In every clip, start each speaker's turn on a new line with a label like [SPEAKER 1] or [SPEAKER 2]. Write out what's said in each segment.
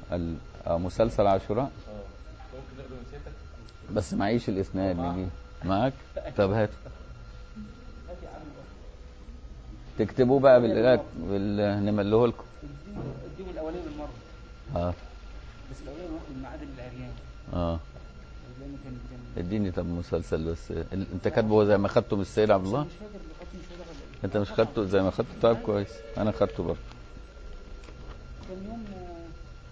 [SPEAKER 1] ال- آه، مسلسل عاشوراء
[SPEAKER 2] اه ممكن نقدر نسيتك
[SPEAKER 1] بس معيش الاسناد نجي معاك طب هات
[SPEAKER 3] هات يا عم
[SPEAKER 1] تكتبوه بقى بالقراءة بال... نملوه لكم
[SPEAKER 3] اديهم الاولاني بالمره
[SPEAKER 1] اه
[SPEAKER 3] بس الاولاني نروح من معادن العريان
[SPEAKER 1] اه
[SPEAKER 3] لانه كان كان
[SPEAKER 1] اديني طب مسلسل بس ال- انت كاتبه زي ما خدته من السيد عبد الله
[SPEAKER 3] مش فاكر اللي خدته مش فاكر ولا ايه
[SPEAKER 1] انت مش خدته زي ما خدته طيب كويس انا خدته برضه
[SPEAKER 3] كان يوم آه،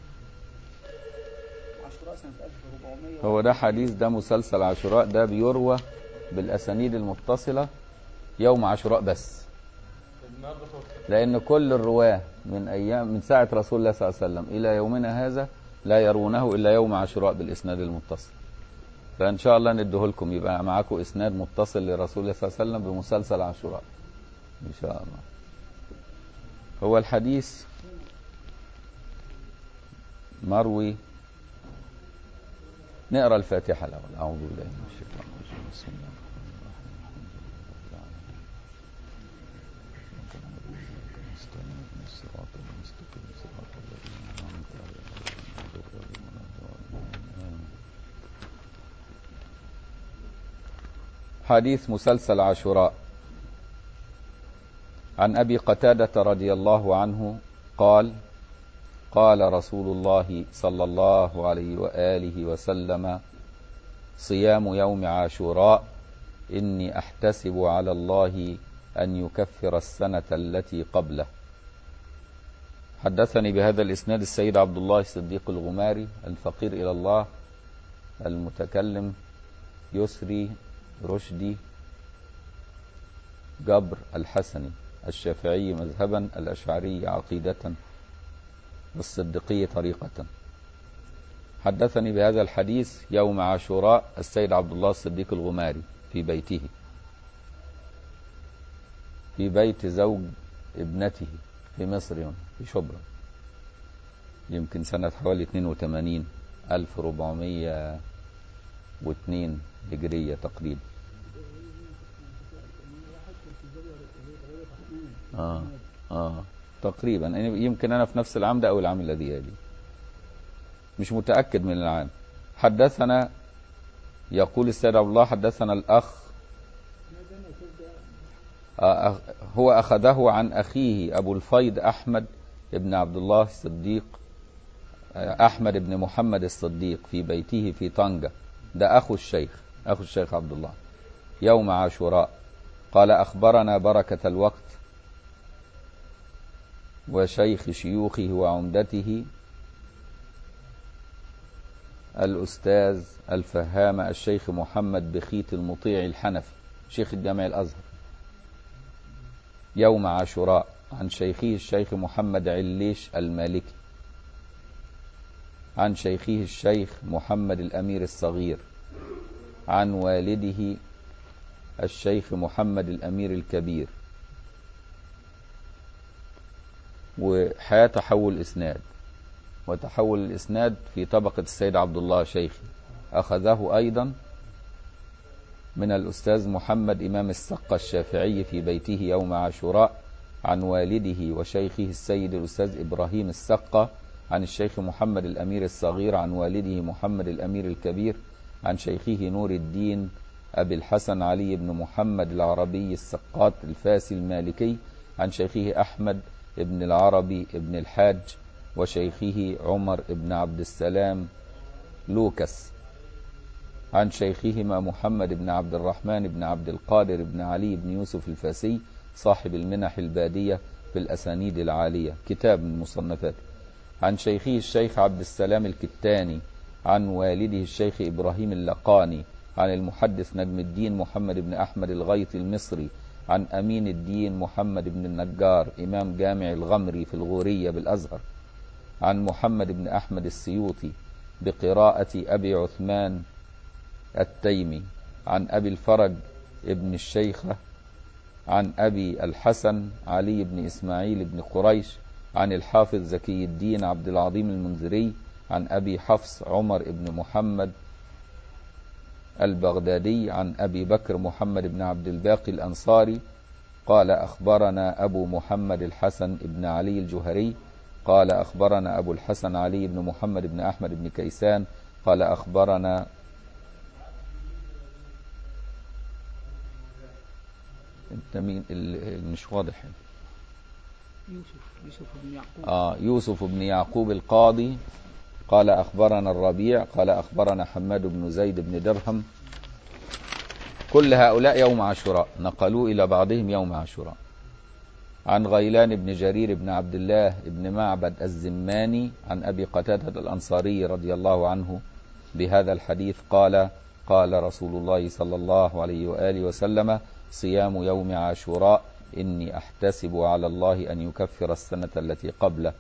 [SPEAKER 3] عاشوراء سنه 1400
[SPEAKER 1] هو ده حديث ده مسلسل عاشوراء ده بيروى بالاسانيد المتصله يوم عاشوراء بس
[SPEAKER 2] النهارده فرصه
[SPEAKER 1] لان كل الرواه من ايام من ساعه رسول الله صلى الله عليه وسلم الى يومنا هذا لا يرونه الا يوم عاشوراء بالاسناد المتصل فان شاء الله نديه لكم يبقى معاكم اسناد متصل لرسول الله صلى الله عليه وسلم بمسلسل عاشوراء ان شاء الله هو الحديث مروي نقرا الفاتحه الاول اعوذ بالله من الشيطان الرجيم بسم الله الرحمن الرحيم الحمد لله رب العالمين ربنا نستعين اهدنا الصراط المستقيم صراط الذين انعمت عليهم غير المغضوب عليهم ولا الضالين آمين. حديث مسلسل عاشوراء عن ابي قتاده رضي الله عنه قال قال رسول الله صلى الله عليه واله وسلم صيام يوم عاشوراء اني احتسب على الله ان يكفر السنه التي قبله حدثني بهذا الاسناد السيد عبد الله الصديق الغماري الفقير الى الله المتكلم يسري رشدي جبر الحسني الشافعي مذهبا الاشعري عقيده والصديقي طريقه حدثني بهذا الحديث يوم عاشوراء السيد عبد الله الصديق الغماري في بيته في بيت زوج ابنته في مصر هنا، في شبرا يمكن سنة حوالي 82 1402 هجرية تقريبا اه اه تقريبا يعني يمكن انا في نفس العام ده او العام الذي يلي مش متاكد من العام حدثنا يقول السيد عبد الله حدثنا الاخ آه، أخ- هو اخذه عن اخيه ابو الفيض احمد ابن عبد الله الصديق آه، احمد بن محمد الصديق في بيته في طنجه ده اخو الشيخ اخو الشيخ عبد الله يوم عاشوراء قال اخبرنا بركه الوقت وشيخ شيوخه وعمدته الأستاذ الفهام الشيخ محمد بخيت المطيع الحنفي شيخ الجامع الأزهر يوم عاشوراء عن شيخه الشيخ محمد عليش المالكي عن شيخه الشيخ محمد الأمير الصغير عن والده الشيخ محمد الأمير الكبير وحياة تحول إسناد وتحول الإسناد في طبقة السيد عبد الله شيخي أخذه أيضا من الأستاذ محمد إمام السقة الشافعي في بيته يوم عاشوراء عن والده وشيخه السيد الأستاذ إبراهيم السقة عن الشيخ محمد الأمير الصغير عن والده محمد الأمير الكبير عن شيخه نور الدين أبي الحسن علي بن محمد العربي السقاط الفاسي المالكي عن شيخه أحمد ابن العربي ابن الحاج وشيخه عمر ابن عبد السلام لوكس عن شيخهما محمد بن عبد الرحمن بن عبد القادر بن علي بن يوسف الفاسي صاحب المنح البادية في الأسانيد العالية كتاب من مصنفاته عن شيخه الشيخ عبد السلام الكتاني عن والده الشيخ إبراهيم اللقاني عن المحدث نجم الدين محمد بن أحمد الغيطي المصري عن أمين الدين محمد بن النجار إمام جامع الغمري في الغورية بالأزهر عن محمد بن أحمد السيوطي بقراءة أبي عثمان التيمي عن أبي الفرج ابن الشيخة عن أبي الحسن علي بن إسماعيل بن قريش عن الحافظ زكي الدين عبد العظيم المنذري عن أبي حفص عمر بن محمد البغدادي عن أبي بكر محمد بن عبد الباقي الأنصاري قال أخبرنا أبو محمد الحسن بن علي الجهري قال أخبرنا أبو الحسن علي بن محمد بن أحمد بن كيسان قال أخبرنا انت مين ال- مش واضح هنا.
[SPEAKER 3] يوسف يوسف بن يعقوب
[SPEAKER 1] آه يوسف بن يعقوب القاضي قال أخبرنا الربيع قال أخبرنا حماد بن زيد بن درهم كل هؤلاء يوم عاشوراء نقلوا إلى بعضهم يوم عاشوراء عن غيلان بن جرير بن عبد الله بن معبد الزماني عن أبي قتادة الأنصاري رضي الله عنه بهذا الحديث قال قال رسول الله صلى الله عليه وآله وسلم صيام يوم عاشوراء إني أحتسب على الله أن يكفر السنة التي قبله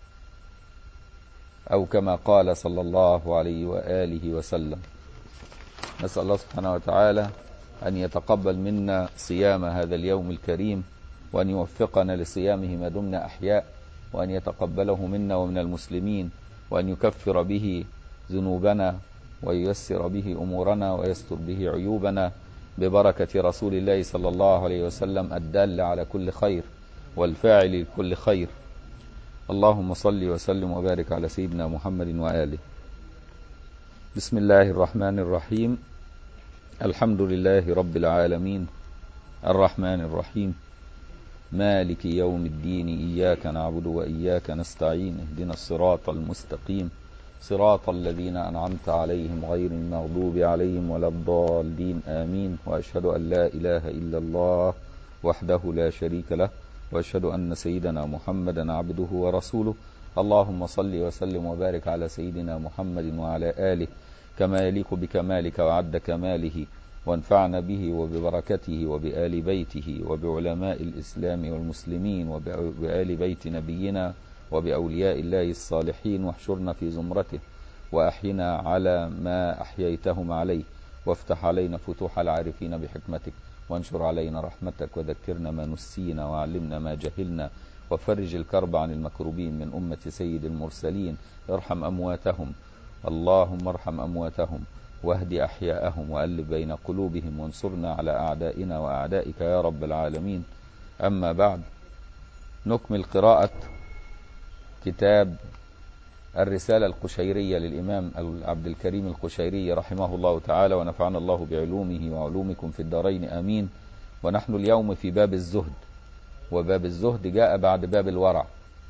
[SPEAKER 1] أو كما قال صلى الله عليه وآله وسلم نسأل الله سبحانه وتعالى أن يتقبل منا صيام هذا اليوم الكريم وأن يوفقنا لصيامه ما دمنا أحياء وأن يتقبله منا ومن المسلمين وأن يكفر به ذنوبنا وييسر به أمورنا ويستر به عيوبنا ببركة رسول الله صلى الله عليه وسلم الدال على كل خير والفاعل لكل خير اللهم صل وسلم وبارك على سيدنا محمد وآله بسم الله الرحمن الرحيم الحمد لله رب العالمين الرحمن الرحيم مالك يوم الدين إياك نعبد وإياك نستعين اهدنا الصراط المستقيم صراط الذين أنعمت عليهم غير المغضوب عليهم ولا الضالين آمين وأشهد أن لا إله إلا الله وحده لا شريك له وأشهد أن سيدنا محمدا عبده ورسوله اللهم صل وسلم وبارك على سيدنا محمد وعلى آله كما يليق بكمالك وعد كماله وانفعنا به وببركته وبآل بيته وبعلماء الإسلام والمسلمين وبآل بيت نبينا وبأولياء الله الصالحين واحشرنا في زمرته وأحينا على ما أحييتهم عليه وافتح علينا فتوح العارفين بحكمتك وانشر علينا رحمتك وذكرنا ما نسينا وعلمنا ما جهلنا وفرج الكرب عن المكروبين من أمة سيد المرسلين ارحم أمواتهم اللهم ارحم أمواتهم واهد أحياءهم وألف بين قلوبهم وانصرنا على أعدائنا وأعدائك يا رب العالمين أما بعد نكمل قراءة كتاب الرسالة القشيرية للإمام عبد الكريم القشيري رحمه الله تعالى ونفعنا الله بعلومه وعلومكم في الدارين آمين ونحن اليوم في باب الزهد وباب الزهد جاء بعد باب الورع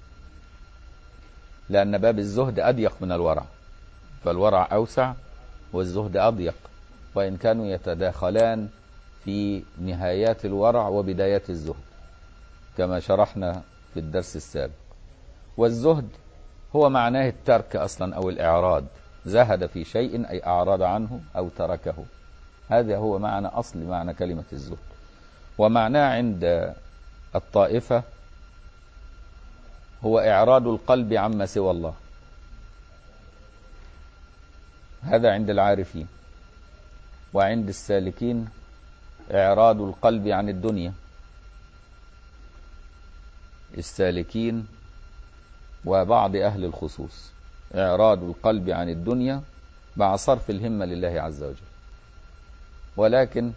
[SPEAKER 1] لأن باب الزهد أضيق من الورع فالورع أوسع والزهد أضيق وإن كانوا يتداخلان في نهايات الورع وبدايات الزهد كما شرحنا في الدرس السابق والزهد هو معناه الترك أصلا أو الإعراض زهد في شيء أي أعرض عنه أو تركه هذا هو معنى أصل معنى كلمة الزهد ومعناه عند الطائفة هو إعراض القلب عما سوى الله هذا عند العارفين وعند السالكين إعراض القلب عن الدنيا السالكين وبعض أهل الخصوص إعراض القلب عن الدنيا مع صرف الهمة لله عز وجل ولكن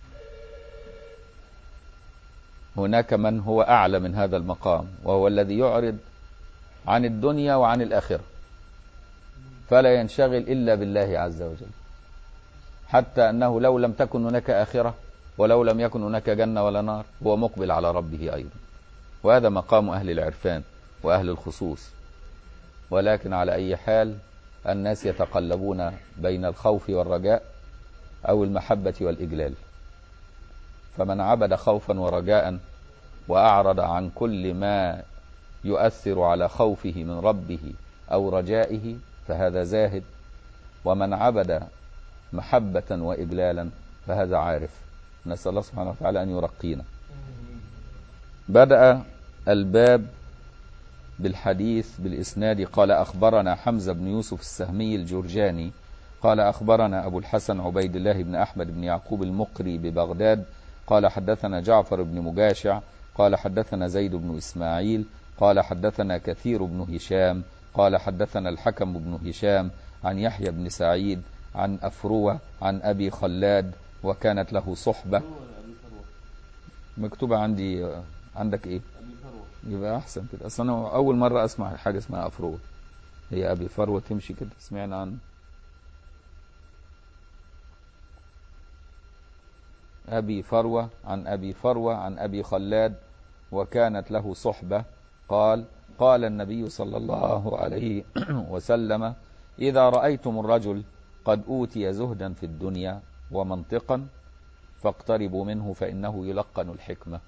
[SPEAKER 1] هناك من هو أعلى من هذا المقام وهو الذي يعرض عن الدنيا وعن الآخرة فلا ينشغل إلا بالله عز وجل حتى أنه لو لم تكن هناك آخرة ولو لم يكن هناك جنة ولا نار هو مقبل على ربه أيضا وهذا مقام أهل العرفان وأهل الخصوص ولكن على أي حال الناس يتقلبون بين الخوف والرجاء أو المحبة والإجلال فمن عبد خوفا ورجاء وأعرض عن كل ما يؤثر على خوفه من ربه أو رجائه فهذا زاهد ومن عبد محبة وإجلالا فهذا عارف نسأل الله سبحانه وتعالى أن يرقينا بدأ الباب بالحديث بالإسناد قال أخبرنا حمزة بن يوسف السهمي الجرجاني قال أخبرنا أبو الحسن عبيد الله بن أحمد بن يعقوب المقري ببغداد قال حدثنا جعفر بن مجاشع قال حدثنا زيد بن إسماعيل قال حدثنا كثير بن هشام قال حدثنا الحكم بن هشام عن يحيى بن سعيد عن أفروة عن أبي خلاد وكانت له صحبة
[SPEAKER 2] هو أبي فروة
[SPEAKER 1] مكتوبة عندي عندك إيه
[SPEAKER 2] أبي فروة
[SPEAKER 1] يبقى احسن كده اصل انا اول مره اسمع حاجه اسمها افروه هي ابي فروه تمشي كده سمعنا عنه ابي فروه عن ابي فروه عن ابي خلاد وكانت له صحبه قال قال النبي صلى الله عليه وسلم اذا رايتم الرجل قد اوتي زهدا في الدنيا ومنطقا فاقتربوا منه فانه يلقن الحكمه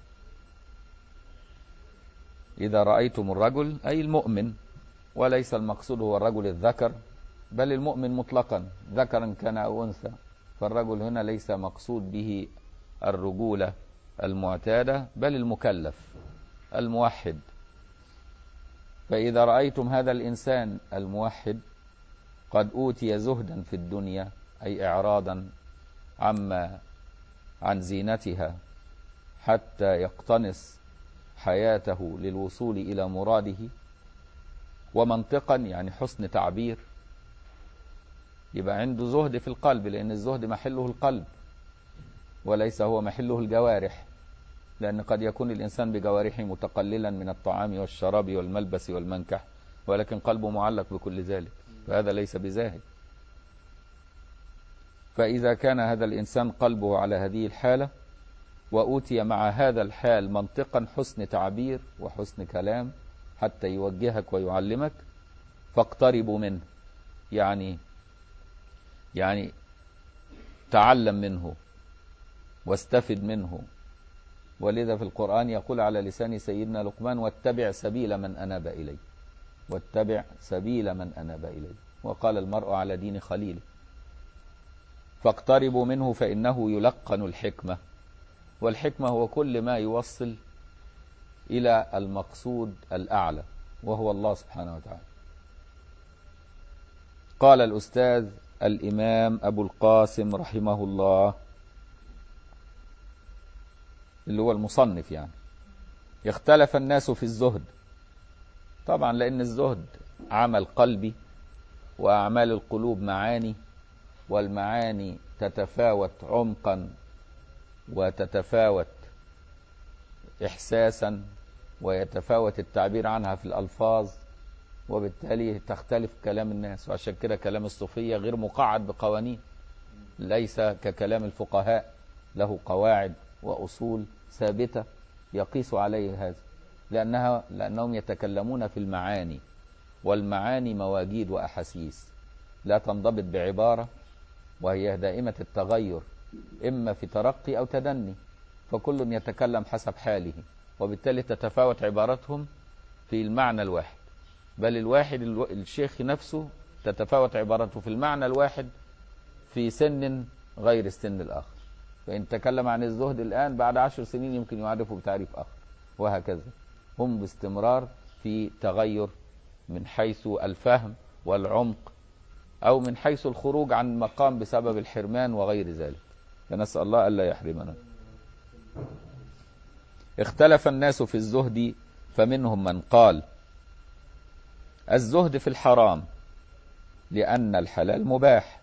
[SPEAKER 1] إذا رأيتم الرجل أي المؤمن وليس المقصود هو الرجل الذكر بل المؤمن مطلقا ذكرا كان أو أنثى فالرجل هنا ليس مقصود به الرجولة المعتادة بل المكلف الموحد فإذا رأيتم هذا الإنسان الموحد قد أوتي زهدا في الدنيا أي إعراضا عما عن زينتها حتى يقتنص حياته للوصول إلى مراده ومنطقا يعني حسن تعبير يبقى عنده زهد في القلب لأن الزهد محله القلب وليس هو محله الجوارح لأن قد يكون الإنسان بجوارحه متقللا من الطعام والشراب والملبس والمنكح ولكن قلبه معلق بكل ذلك فهذا ليس بزاهد فإذا كان هذا الإنسان قلبه على هذه الحالة وأوتي مع هذا الحال منطقا حسن تعبير وحسن كلام حتى يوجهك ويعلمك فاقتربوا منه يعني يعني تعلم منه واستفد منه ولذا في القرآن يقول على لسان سيدنا لقمان واتبع سبيل من أناب إلي واتبع سبيل من أناب إلي وقال المرء على دين خليله فاقتربوا منه فإنه يلقن الحكمة والحكمة هو كل ما يوصل إلى المقصود الأعلى وهو الله سبحانه وتعالى قال الأستاذ الإمام أبو القاسم رحمه الله اللي هو المصنف يعني اختلف الناس في الزهد طبعا لأن الزهد عمل قلبي وأعمال القلوب معاني والمعاني تتفاوت عمقا وتتفاوت إحساسا ويتفاوت التعبير عنها في الألفاظ وبالتالي تختلف كلام الناس وعشان كده كلام الصوفية غير مقعد بقوانين ليس ككلام الفقهاء له قواعد وأصول ثابتة يقيس عليه هذا لأنها لأنهم يتكلمون في المعاني والمعاني مواجيد وأحاسيس لا تنضبط بعبارة وهي دائمة التغير إما في ترقي أو تدني فكل يتكلم حسب حاله وبالتالي تتفاوت عبارتهم في المعنى الواحد بل الواحد الشيخ نفسه تتفاوت عبارته في المعنى الواحد في سن غير السن الآخر فإن تكلم عن الزهد الآن بعد عشر سنين يمكن يعرفه بتعريف آخر وهكذا هم باستمرار في تغير من حيث الفهم والعمق أو من حيث الخروج عن المقام بسبب الحرمان وغير ذلك فنسأل الله ألا يحرمنا اختلف الناس في الزهد فمنهم من قال الزهد في الحرام لأن الحلال مباح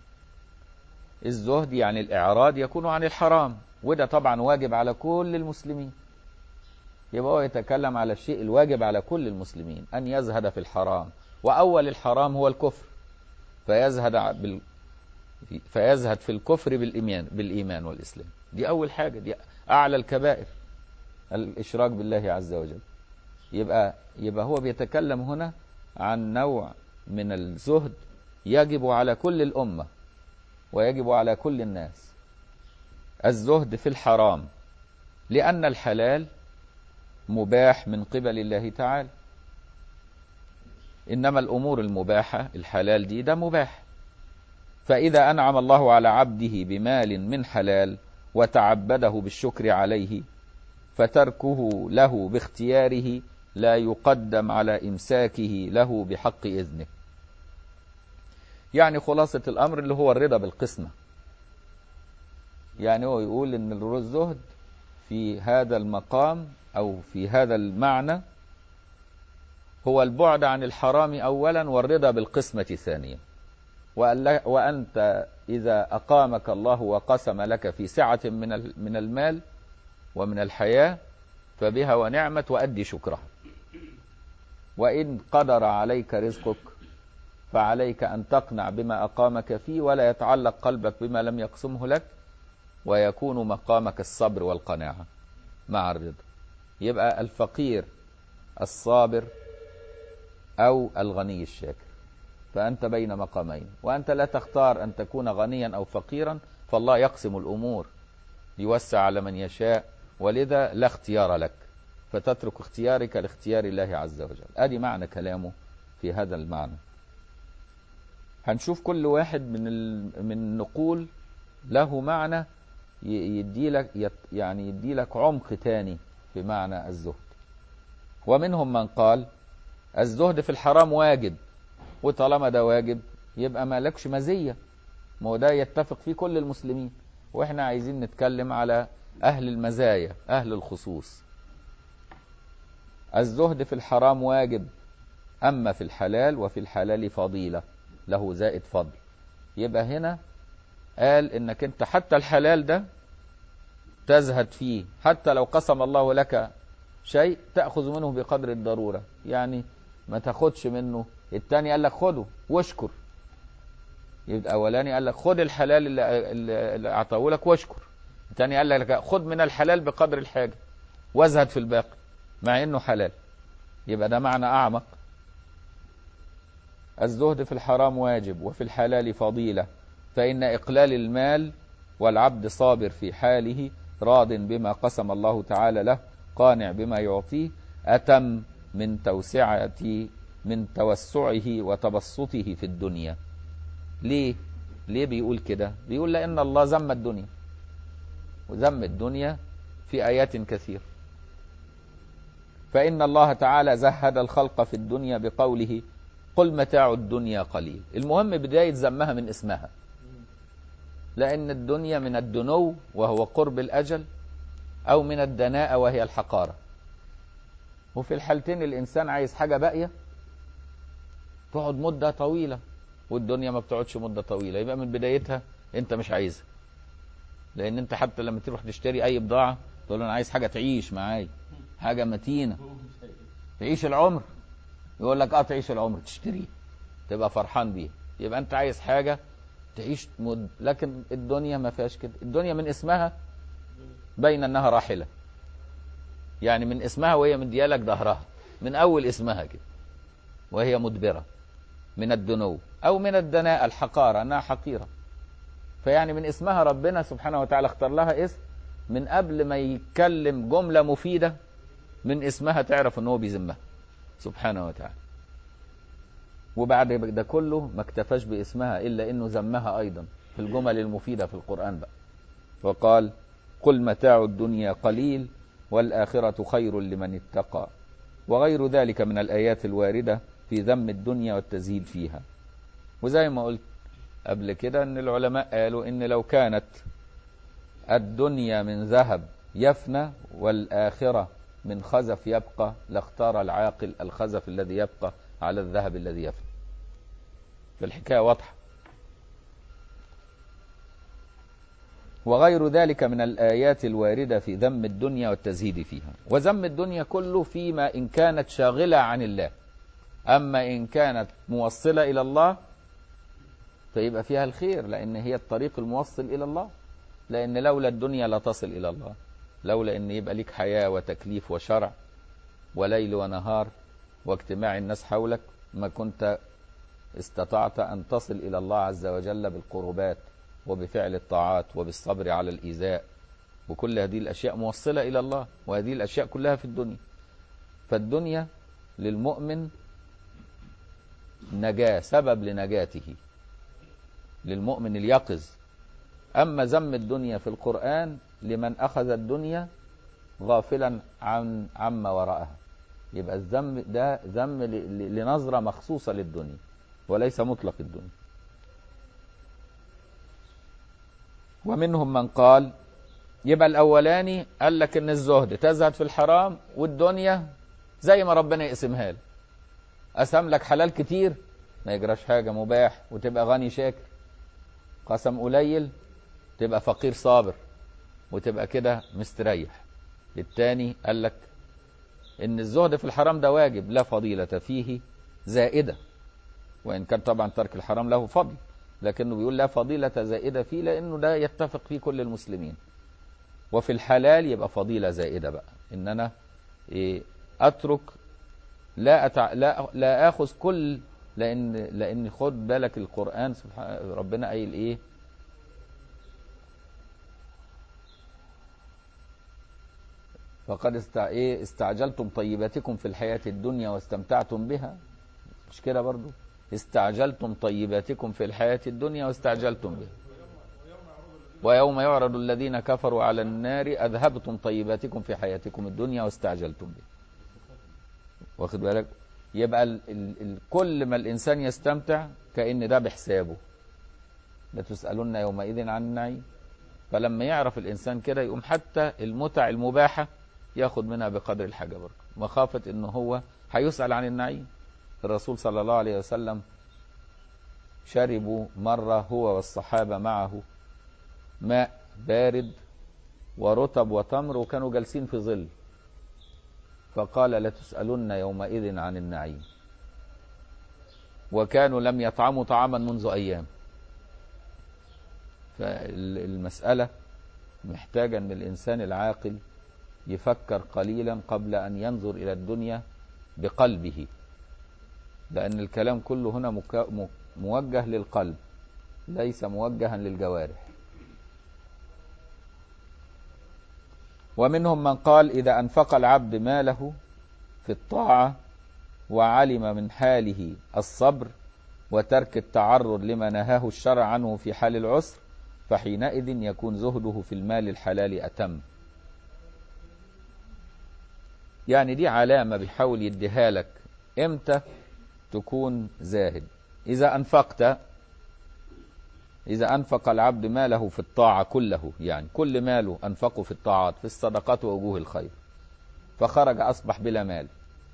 [SPEAKER 1] الزهد يعني الإعراض يكون عن الحرام وده طبعا واجب على كل المسلمين يبقى هو يتكلم على الشيء الواجب على كل المسلمين أن يزهد في الحرام وأول الحرام هو الكفر فيزهد بال... فيزهد في الكفر بالإيمان بالإيمان والإسلام دي أول حاجة دي أعلى الكبائر الإشراك بالله عز وجل يبقى يبقى هو بيتكلم هنا عن نوع من الزهد يجب على كل الأمة ويجب على كل الناس الزهد في الحرام لأن الحلال مباح من قبل الله تعالى إنما الأمور المباحة الحلال دي ده مباح فإذا أنعم الله على عبده بمال من حلال وتعبده بالشكر عليه فتركه له باختياره لا يقدم على إمساكه له بحق إذنه يعني خلاصة الأمر اللي هو الرضا بالقسمة يعني هو يقول إن الزهد في هذا المقام أو في هذا المعنى هو البعد عن الحرام أولا والرضا بالقسمة ثانيا وأنت إذا أقامك الله وقسم لك في سعة من من المال ومن الحياة فبها ونعمت وأدي شكرها وإن قدر عليك رزقك فعليك أن تقنع بما أقامك فيه ولا يتعلق قلبك بما لم يقسمه لك ويكون مقامك الصبر والقناعة مع الرضا يبقى الفقير الصابر أو الغني الشاكر فأنت بين مقامين وأنت لا تختار أن تكون غنيا أو فقيرا فالله يقسم الأمور يوسع على من يشاء ولذا لا اختيار لك فتترك اختيارك لاختيار الله عز وجل ادي معنى كلامه في هذا المعنى هنشوف كل واحد من ال... من النقول له معنى يدي لك يعني يدي لك عمق تاني في معنى الزهد ومنهم من قال الزهد في الحرام واجب وطالما ده واجب يبقى ما لكش مزية ما هو ده يتفق فيه كل المسلمين واحنا عايزين نتكلم على أهل المزايا أهل الخصوص الزهد في الحرام واجب أما في الحلال وفي الحلال فضيلة له زائد فضل يبقى هنا قال إنك أنت حتى الحلال ده تزهد فيه حتى لو قسم الله لك شيء تأخذ منه بقدر الضرورة يعني ما تاخدش منه التاني قال لك خده واشكر يبقى الأولاني قال لك خد الحلال اللي, اللي أعطاه لك واشكر الثاني قال لك خد من الحلال بقدر الحاجة وازهد في الباقي مع انه حلال يبقى ده معنى اعمق الزهد في الحرام واجب وفي الحلال فضيلة فإن إقلال المال والعبد صابر في حاله راض بما قسم الله تعالى له قانع بما يعطيه أتم من توسعة من توسعه وتبسطه في الدنيا ليه؟ ليه بيقول كده؟ بيقول لأن الله ذم الدنيا وذم الدنيا في آيات كثيرة فإن الله تعالى زهد الخلق في الدنيا بقوله قل متاع الدنيا قليل المهم بداية ذمها من اسمها لأن الدنيا من الدنو وهو قرب الأجل أو من الدناءة وهي الحقارة وفي الحالتين الإنسان عايز حاجة باقية تقعد مدة طويلة والدنيا ما بتقعدش مدة طويلة يبقى من بدايتها أنت مش عايزها لان انت حتى لما تروح تشتري اي بضاعه تقول له انا عايز حاجه تعيش معايا حاجه متينه تعيش العمر يقول لك اه تعيش العمر تشتريه تبقى فرحان بيها يبقى انت عايز حاجه تعيش مد لكن الدنيا ما فيهاش كده الدنيا من اسمها بين انها راحله يعني من اسمها وهي مديالك ظهرها من اول اسمها كده وهي مدبره من الدنو او من الدناء الحقاره انها حقيره فيعني من اسمها ربنا سبحانه وتعالى اختار لها اسم من قبل ما يتكلم جملة مفيدة من اسمها تعرف ان هو بيذمها سبحانه وتعالى وبعد ده كله ما اكتفاش باسمها الا انه ذمها ايضا في الجمل المفيدة في القرآن بقى وقال قل متاع الدنيا قليل والآخرة خير لمن اتقى وغير ذلك من الآيات الواردة في ذم الدنيا والتزهيد فيها وزي ما قلت قبل كده ان العلماء قالوا ان لو كانت الدنيا من ذهب يفنى والآخرة من خزف يبقى لاختار العاقل الخزف الذي يبقى على الذهب الذي يفنى فالحكاية واضحة وغير ذلك من الآيات الواردة في ذم الدنيا والتزهيد فيها وذم الدنيا كله فيما إن كانت شاغلة عن الله أما إن كانت موصلة إلى الله فيبقى فيها الخير لأن هي الطريق الموصل إلى الله لأن لولا الدنيا لا تصل إلى الله لولا أن يبقى لك حياة وتكليف وشرع وليل ونهار واجتماع الناس حولك ما كنت استطعت أن تصل إلى الله عز وجل بالقربات وبفعل الطاعات وبالصبر على الإيذاء وكل هذه الأشياء موصلة إلى الله وهذه الأشياء كلها في الدنيا فالدنيا للمؤمن نجاة سبب لنجاته للمؤمن اليقظ أما ذم الدنيا في القرآن لمن أخذ الدنيا غافلا عن عما وراءها يبقى الذم ده ذم لنظرة مخصوصة للدنيا وليس مطلق الدنيا ومنهم من قال يبقى الأولاني قال لك إن الزهد تزهد في الحرام والدنيا زي ما ربنا يقسمها لك قسم لك حلال كتير ما يجراش حاجة مباح وتبقى غني شاكر قسم قليل تبقى فقير صابر وتبقى كده مستريح التاني قال لك ان الزهد في الحرام ده واجب لا فضيلة فيه زائدة وان كان طبعا ترك الحرام له فضل لكنه بيقول لا فضيلة زائدة فيه لانه ده يتفق فيه كل المسلمين وفي الحلال يبقى فضيلة زائدة بقى ان انا إيه اترك لا أتع... لا لا اخذ كل لان لان خد بالك القرآن سبحان ربنا قايل ايه فقد استع... إيه استعجلتم طيباتكم في الحياة الدنيا واستمتعتم بها مش كده برضو استعجلتم طيباتكم في الحياة الدنيا واستعجلتم بها ويوم يعرض الذين كفروا على النار أذهبتم طيباتكم في حياتكم الدنيا واستعجلتم بها واخد بالك يبقى ال... ال... ال... كل ما الإنسان يستمتع كأن ده بحسابه لتسألن يومئذ عن النعيم فلما يعرف الإنسان كده يقوم حتى المتع المباحة ياخد منها بقدر الحاجة برضه مخافة إنه هو هيسأل عن النعيم الرسول صلى الله عليه وسلم شربوا مرة هو والصحابة معه ماء بارد ورطب وتمر وكانوا جالسين في ظل فقال لتسألن يومئذ عن النعيم وكانوا لم يطعموا طعاما منذ أيام فالمسألة محتاجة أن الإنسان العاقل يفكر قليلا قبل أن ينظر إلى الدنيا بقلبه لأن الكلام كله هنا مك... موجه للقلب ليس موجها للجوارح ومنهم من قال إذا أنفق العبد ماله في الطاعة وعلم من حاله الصبر وترك التعرض لما نهاه الشرع عنه في حال العسر فحينئذ يكون زهده في المال الحلال أتم يعني دي علامة بيحاول يديها لك امتى تكون زاهد إذا أنفقت إذا أنفق العبد ماله في الطاعة كله يعني كل ماله أنفقه في الطاعات في الصدقات ووجوه الخير فخرج أصبح بلا مال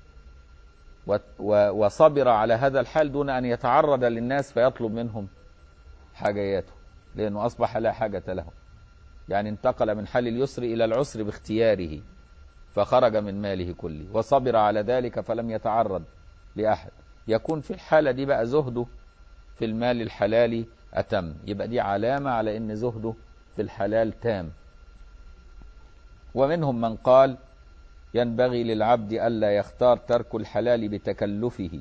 [SPEAKER 1] وصبر على هذا الحال دون أن يتعرض للناس فيطلب منهم حاجياته لأنه أصبح لا حاجة له يعني انتقل من حال اليسر إلى العسر باختياره فخرج من ماله كله وصبر على ذلك فلم يتعرض لأحد يكون في الحالة دي بقى زهده في المال الحلال أتم يبقى دي علامة على أن زهده في الحلال تام ومنهم من قال ينبغي للعبد ألا يختار ترك الحلال بتكلفه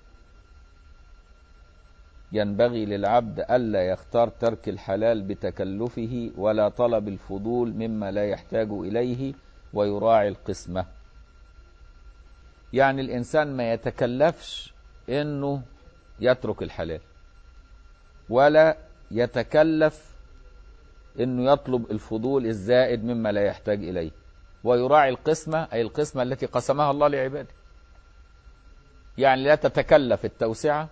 [SPEAKER 1] ينبغي للعبد ألا يختار ترك الحلال بتكلفه ولا طلب الفضول مما لا يحتاج إليه ويراعي القسمة يعني الإنسان ما يتكلفش إنه يترك الحلال ولا يتكلف إنه يطلب الفضول الزائد مما لا يحتاج إليه ويراعي القسمة أي القسمة التي قسمها الله لعباده يعني لا تتكلف التوسعة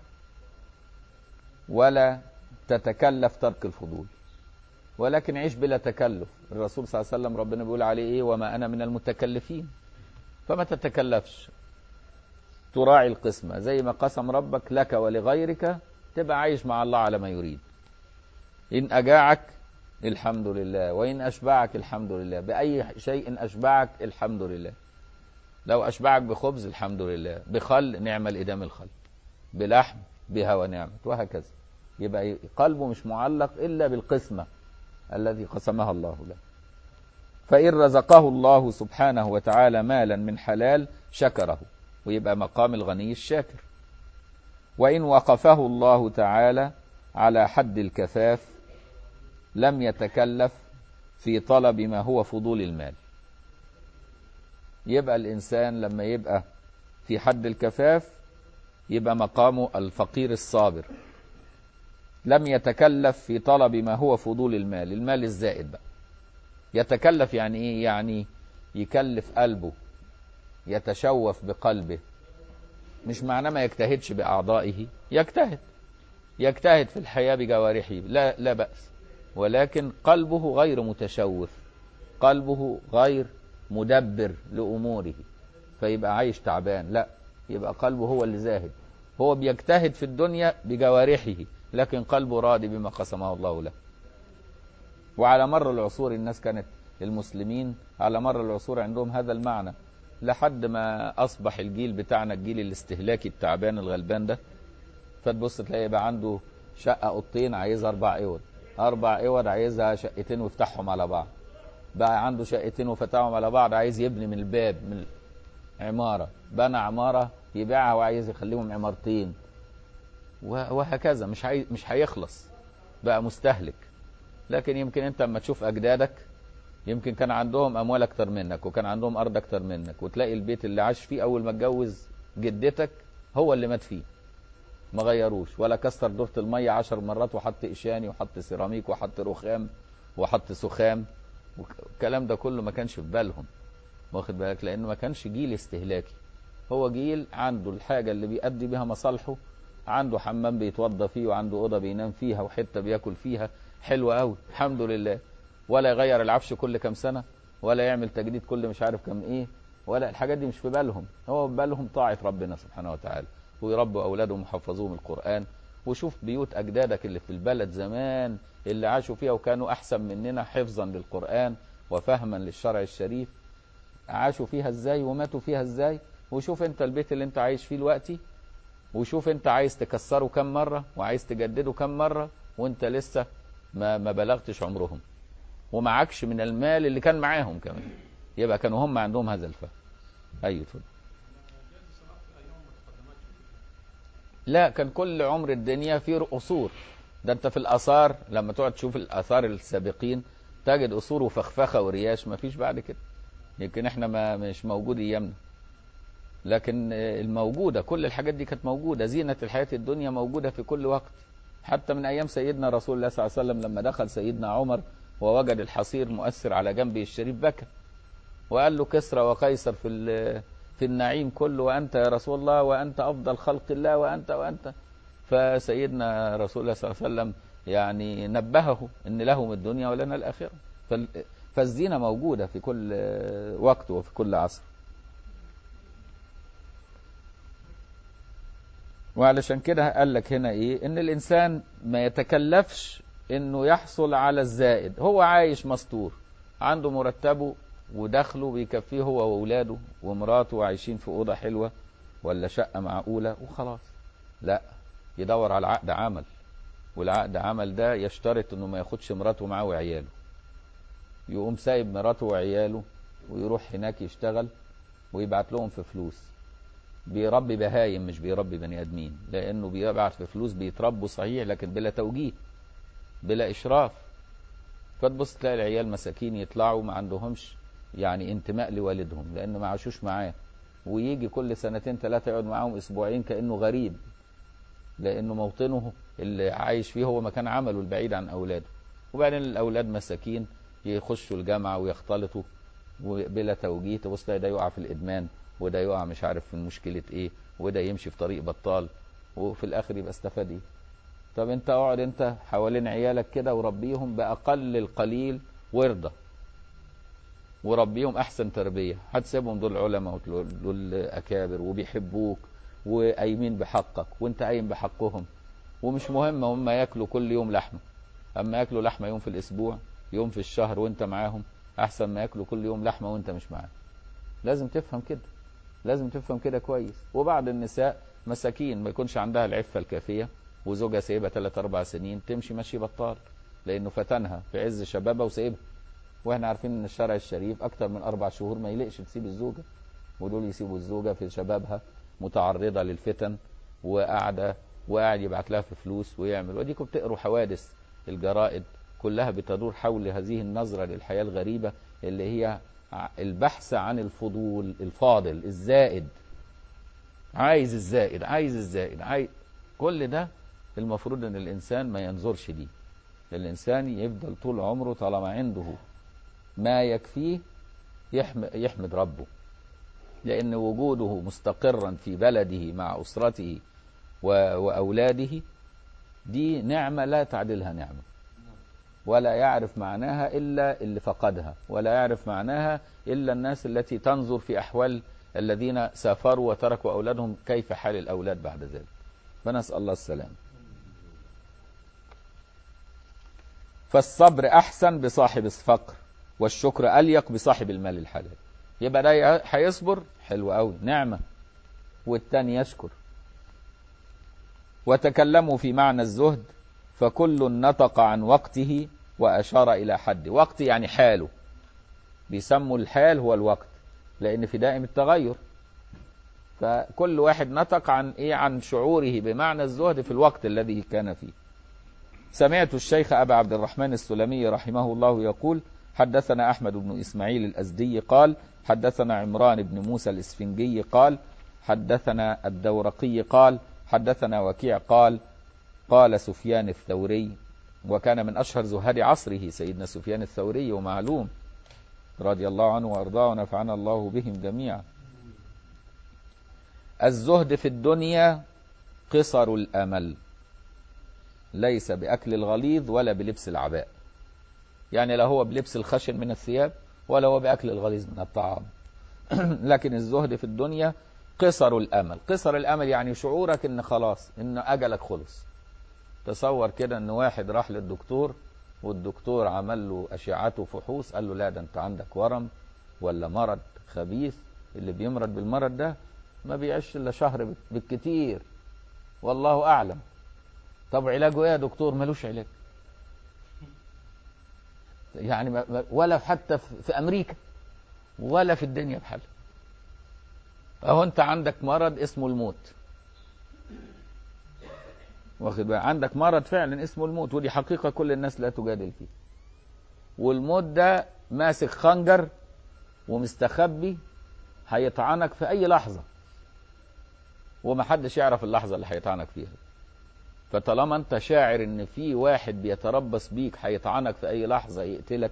[SPEAKER 1] ولا تتكلف ترك الفضول ولكن عيش بلا تكلف الرسول صلى الله عليه وسلم ربنا بيقول عليه ايه وما انا من المتكلفين فما تتكلفش تراعي القسمة زي ما قسم ربك لك ولغيرك تبقى عايش مع الله على ما يريد إن أجاعك الحمد لله وإن أشبعك الحمد لله بأي شيء أشبعك الحمد لله لو أشبعك بخبز الحمد لله بخل نعم الإدام الخل بلحم بها ونعمة وهكذا يبقى قلبه مش معلق إلا بالقسمة الذي قسمها الله له فإن رزقه الله سبحانه وتعالى مالا من حلال شكره ويبقى مقام الغني الشاكر وإن وقفه الله تعالى على حد الكفاف لم يتكلف في طلب ما هو فضول المال يبقى الإنسان لما يبقى في حد الكفاف يبقى مقامه الفقير الصابر لم يتكلف في طلب ما هو فضول المال المال الزائد بقى يتكلف يعني ايه يعني يكلف قلبه يتشوف بقلبه مش معناه ما يجتهدش بأعضائه يجتهد يجتهد في الحياة بجوارحه لا, لا بأس ولكن قلبه غير متشوف قلبه غير مدبر لأموره فيبقى عايش تعبان لا يبقى قلبه هو اللي زاهد هو بيجتهد في الدنيا بجوارحه لكن قلبه راضي بما قسمه الله له وعلى مر العصور الناس كانت المسلمين على مر العصور عندهم هذا المعنى لحد ما اصبح الجيل بتاعنا الجيل الاستهلاكي التعبان الغلبان ده فتبص تلاقي يبقى عنده شقه اوضتين عايزها اربع اوض اربع اوض عايزها شقتين ويفتحهم على بعض بقى عنده شقتين وفتحهم على بعض عايز يبني من الباب من عماره بنى عماره يبيعها وعايز يخليهم عمارتين و- وهكذا مش عايز مش هيخلص بقى مستهلك لكن يمكن انت اما تشوف اجدادك يمكن كان عندهم اموال اكتر منك وكان عندهم ارض اكتر منك وتلاقي البيت اللي عاش فيه اول ما اتجوز جدتك هو اللي مات فيه ما غيروش ولا كسر دورة المية عشر مرات وحط إشاني وحط سيراميك وحط رخام وحط سخام والكلام ده كله ما كانش في بالهم واخد بالك لأنه ما كانش جيل استهلاكي هو جيل عنده الحاجة اللي بيأدي بها مصالحه عنده حمام بيتوضى فيه وعنده أوضة بينام فيها وحتة بياكل فيها حلوة قوي الحمد لله ولا يغير العفش كل كام سنة ولا يعمل تجديد كل مش عارف كام ايه ولا الحاجات دي مش في بالهم هو في بالهم طاعة ربنا سبحانه وتعالى ويربوا أولادهم ويحفظوهم القرآن وشوف بيوت أجدادك اللي في البلد زمان اللي عاشوا فيها وكانوا أحسن مننا حفظا للقرآن وفهما للشرع الشريف عاشوا فيها ازاي وماتوا فيها ازاي وشوف انت البيت اللي انت عايش فيه دلوقتي وشوف انت عايز تكسره كم مرة وعايز تجدده كم مرة وانت لسه ما, ما بلغتش عمرهم ومعكش من المال اللي كان معاهم كمان يبقى كانوا هم عندهم هذا الفهم ايوه اتفضل لا كان كل عمر الدنيا فيه قصور ده انت في الاثار لما تقعد تشوف الاثار السابقين تجد قصور وفخفخه ورياش ما فيش بعد كده يمكن احنا ما مش موجود ايامنا لكن آه، الموجوده كل الحاجات دي كانت موجوده زينه الحياه الدنيا موجوده في كل وقت حتى من ايام سيدنا رسول الله صلى الله عليه وسلم لما دخل سيدنا عمر ووجد الحصير مؤثر على جنبه الشريف بكى وقال له كسرى وقيصر في ال- في النعيم كله وانت يا رسول الله وانت افضل خلق الله وانت وانت فسيدنا رسول الله صلى الله عليه وسلم يعني نبهه ان لهم الدنيا ولنا الاخره فال- فالزينه موجوده في كل وقت وفي كل عصر وعلشان كده قال لك هنا ايه ان الانسان ما يتكلفش انه يحصل على الزائد هو عايش مستور عنده مرتبه ودخله بيكفيه هو واولاده ومراته عايشين في اوضه حلوه ولا شقه معقوله وخلاص لا يدور على عقد عمل والعقد عمل ده يشترط انه ما ياخدش مراته معاه وعياله يقوم سايب مراته وعياله ويروح هناك يشتغل ويبعت لهم في فلوس بيربي بهايم مش بيربي بني ادمين لانه بيبعت في فلوس بيتربوا صحيح لكن بلا توجيه بلا اشراف فتبص تلاقي العيال مساكين يطلعوا ما عندهمش يعني انتماء لوالدهم لان ما عاشوش معاه ويجي كل سنتين ثلاثه يقعد معاهم اسبوعين كانه غريب لانه موطنه اللي عايش فيه هو مكان عمله البعيد عن اولاده وبعدين الاولاد مساكين يخشوا الجامعه ويختلطوا بلا توجيه تبص تلاقي ده يقع في الادمان وده يقع مش عارف في مشكله ايه وده يمشي في طريق بطال وفي الاخر يبقى استفاد ايه طب انت اقعد انت حوالين عيالك كده وربيهم باقل القليل وارضى وربيهم احسن تربيه هتسيبهم دول علماء ودول دول اكابر وبيحبوك وقايمين بحقك وانت قايم بحقهم ومش مهم هم ياكلوا كل يوم لحمه اما ياكلوا لحمه يوم في الاسبوع يوم في الشهر وانت معاهم احسن ما ياكلوا كل يوم لحمه وانت مش معاهم لازم تفهم كده لازم تفهم كده كويس وبعض النساء مساكين ما يكونش عندها العفه الكافيه وزوجها سايبها 3 4 سنين تمشي مشي بطال لانه فتنها في عز شبابها وسايبها واحنا عارفين ان الشرع الشريف اكتر من اربع شهور ما يلقش تسيب الزوجه ودول يسيبوا الزوجه في شبابها متعرضه للفتن وقاعده وقاعد يبعت لها في فلوس ويعمل وديكم بتقروا حوادث الجرائد كلها بتدور حول هذه النظره للحياه الغريبه اللي هي ع- البحث عن الفضول الفاضل الزائد عايز الزائد عايز الزائد عايز كل ده المفروض ان الانسان ما ينظرش ليه الانسان يفضل طول عمره طالما عنده ما يكفيه يحمد, يحمد ربه لان وجوده مستقرا في بلده مع اسرته و- واولاده دي نعمه لا تعدلها نعمه ولا يعرف معناها الا اللي فقدها ولا يعرف معناها الا الناس التي تنظر في احوال الذين سافروا وتركوا اولادهم كيف حال الاولاد بعد ذلك فنسال الله السلامه فالصبر احسن بصاحب الفقر والشكر اليق بصاحب المال الحلال يبقى ده ي- هيصبر حلو قوي نعمة والتاني يشكر وتكلموا في معنى الزهد فكل نطق عن وقته وأشار إلى حد وقت يعني حاله بيسموا الحال هو الوقت لأن في دائم التغير فكل واحد نطق عن إيه عن شعوره بمعنى الزهد في الوقت الذي كان فيه سمعت الشيخ أبا عبد الرحمن السلمي رحمه الله يقول حدثنا أحمد بن إسماعيل الأزدي قال حدثنا عمران بن موسى الإسفنجي قال حدثنا الدورقي قال حدثنا وكيع قال قال سفيان الثوري وكان من أشهر زهاد عصره سيدنا سفيان الثوري ومعلوم رضي الله عنه وأرضاه ونفعنا الله بهم جميعا الزهد في الدنيا قصر الأمل ليس بأكل الغليظ ولا بلبس العباء يعني لا هو بلبس الخشن من الثياب ولا هو بأكل الغليظ من الطعام لكن الزهد في الدنيا قصر الأمل قصر الأمل يعني شعورك إن خلاص إن أجلك خلص تصور كده إن واحد راح للدكتور والدكتور عمل له أشعته فحوص قال له لا ده أنت عندك ورم ولا مرض خبيث اللي بيمرض بالمرض ده ما بيعيش إلا شهر بالكتير والله أعلم طب علاجه ايه يا دكتور ملوش علاج يعني ما ما- ولا حتى في في امريكا ولا في الدنيا بحالها اهو انت عندك مرض اسمه الموت واخد بالك عندك مرض فعلا اسمه الموت ودي حقيقة كل الناس لا تجادل فيه والموت ده ماسك خنجر ومستخبي هيطعنك في اي لحظة ومحدش يعرف اللحظة اللي هيطعنك فيها فطالما انت شاعر ان في واحد بيتربص بيك هيطعنك في اي لحظه يقتلك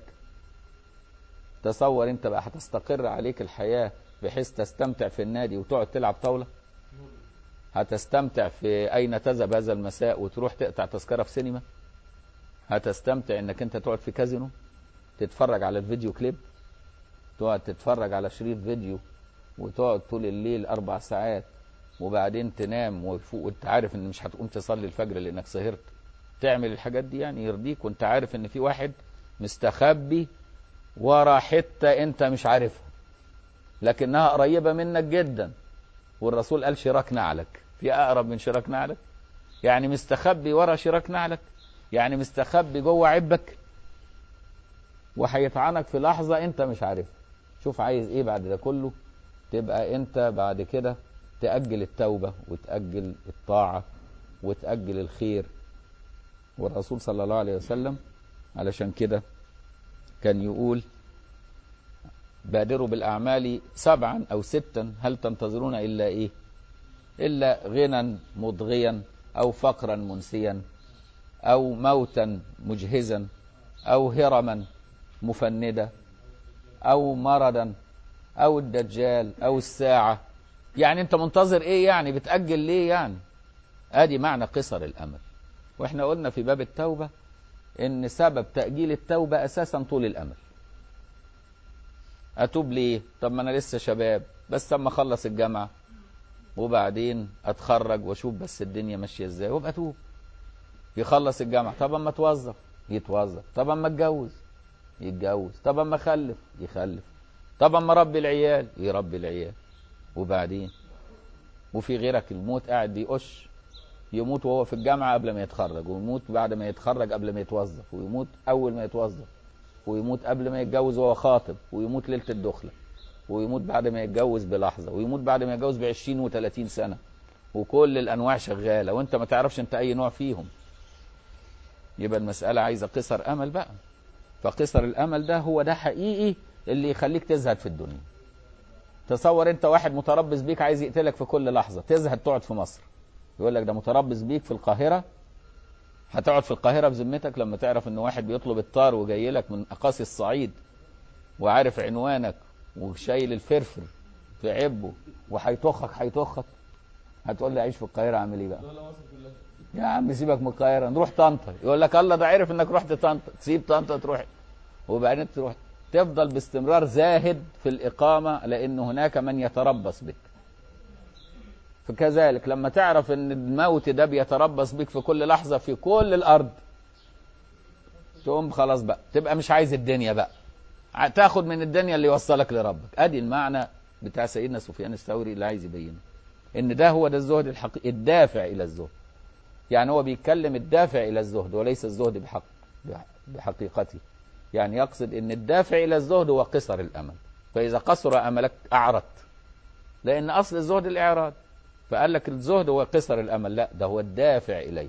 [SPEAKER 1] تصور انت بقى هتستقر عليك الحياه بحيث تستمتع في النادي وتقعد تلعب طاوله هتستمتع في اين تذهب هذا المساء وتروح تقطع تذكره في سينما هتستمتع انك انت تقعد في كازينو تتفرج على الفيديو كليب تقعد تتفرج على شريط فيديو وتقعد طول الليل اربع ساعات وبعدين تنام وفوق وانت عارف ان مش هتقوم تصلي الفجر لانك سهرت تعمل الحاجات دي يعني يرضيك وانت عارف ان في واحد مستخبي ورا حته انت مش عارفها لكنها قريبه منك جدا والرسول قال شراك نعلك في اقرب من شراك نعلك يعني مستخبي ورا شراك نعلك يعني مستخبي جوه عبك وهيطعنك في لحظه انت مش عارفها شوف عايز ايه بعد ده كله تبقى انت بعد كده تأجل التوبة وتأجل الطاعة وتأجل الخير والرسول صلى الله عليه وسلم علشان كده كان يقول بادروا بالأعمال سبعا أو ستا هل تنتظرون إلا إيه إلا غنى مضغيا أو فقرا منسيا أو موتا مجهزا أو هرما مفندة أو مرضا أو الدجال أو الساعة يعني انت منتظر ايه يعني بتأجل ليه يعني ادي معنى قصر الامل واحنا قلنا في باب التوبة ان سبب تأجيل التوبة اساسا طول الامل اتوب ليه طب ما انا لسه شباب بس اما اخلص الجامعة وبعدين اتخرج واشوف بس الدنيا ماشية ازاي وابقى اتوب يخلص الجامعة طب اما اتوظف يتوظف طب اما اتجوز يتجوز طب اما اخلف يخلف طب اما ربي العيال يربي العيال وبعدين وفي غيرك الموت قاعد بيقش يموت وهو في الجامعة قبل ما يتخرج ويموت بعد ما يتخرج قبل ما يتوظف ويموت أول ما يتوظف ويموت قبل ما يتجوز وهو خاطب ويموت ليلة الدخلة ويموت بعد ما يتجوز بلحظة ويموت بعد ما يتجوز بعشرين وثلاثين سنة وكل الأنواع شغالة وأنت ما تعرفش أنت أي نوع فيهم يبقى المسألة عايزة قصر أمل بقى فقصر الأمل ده هو ده حقيقي اللي يخليك تزهد في الدنيا تصور انت واحد متربص بيك عايز يقتلك في كل لحظه تزهد تقعد في مصر يقول لك ده متربص بيك في القاهره هتقعد في القاهره بذمتك لما تعرف ان واحد بيطلب الطار وجاي لك من اقاصي الصعيد وعارف عنوانك وشايل الفرفر في عبه وهيطخك هيطخك هتقول لي اعيش في القاهره اعمل ايه بقى يا عم سيبك من القاهره نروح طنطا يقول لك الله ده عرف انك رحت طنطا تسيب طنطا تروح وبعدين تروح تفضل باستمرار زاهد في الإقامة لأن هناك من يتربص بك فكذلك لما تعرف أن الموت ده بيتربص بك في كل لحظة في كل الأرض تقوم خلاص بقى تبقى مش عايز الدنيا بقى ع- تاخد من الدنيا اللي يوصلك لربك ادي المعنى بتاع سيدنا سفيان الثوري اللي عايز يبينه ان ده هو ده الزهد الحقيقي الدافع الى الزهد يعني هو بيتكلم الدافع الى الزهد وليس الزهد بحق بح- بحقيقته يعني يقصد ان الدافع الى الزهد هو قصر الامل فاذا قصر املك اعرضت لان اصل الزهد الاعراض فقال لك الزهد هو قصر الامل لا ده هو الدافع اليه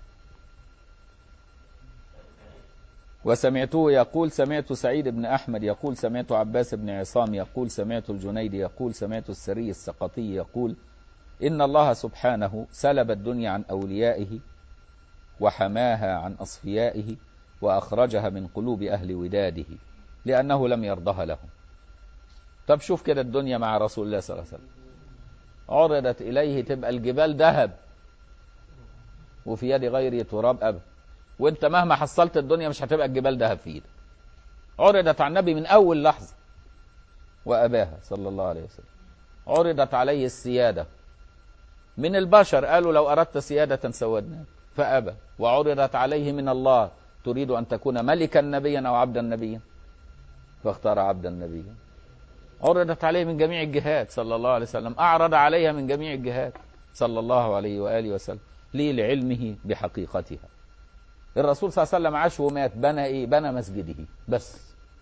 [SPEAKER 1] وسمعته يقول سمعت سعيد بن أحمد يقول سمعت عباس بن عصام يقول سمعت الجنيد يقول سمعت السري السقطي يقول إن الله سبحانه سلب الدنيا عن أوليائه وحماها عن أصفيائه وأخرجها من قلوب أهل وداده لأنه لم يرضها لهم طب شوف كده الدنيا مع رسول الله صلى الله عليه وسلم عرضت إليه تبقى الجبال ذهب وفي يد غيره تراب أبدا وانت مهما حصلت الدنيا مش هتبقى الجبال ذهب في ايدك عرضت على النبي من اول لحظه واباها صلى الله عليه وسلم عرضت عليه السياده من البشر قالوا لو اردت سياده سودناك فابى وعرضت عليه من الله تريد ان تكون ملكا نبيا او عبدا نبيا فاختار عبدا نبيا عرضت عليه من جميع الجهات صلى الله عليه وسلم اعرض عليها من جميع الجهات صلى الله عليه واله وسلم ليه لعلمه بحقيقتها الرسول صلى الله عليه وسلم عاش ومات بنى ايه بنى مسجده بس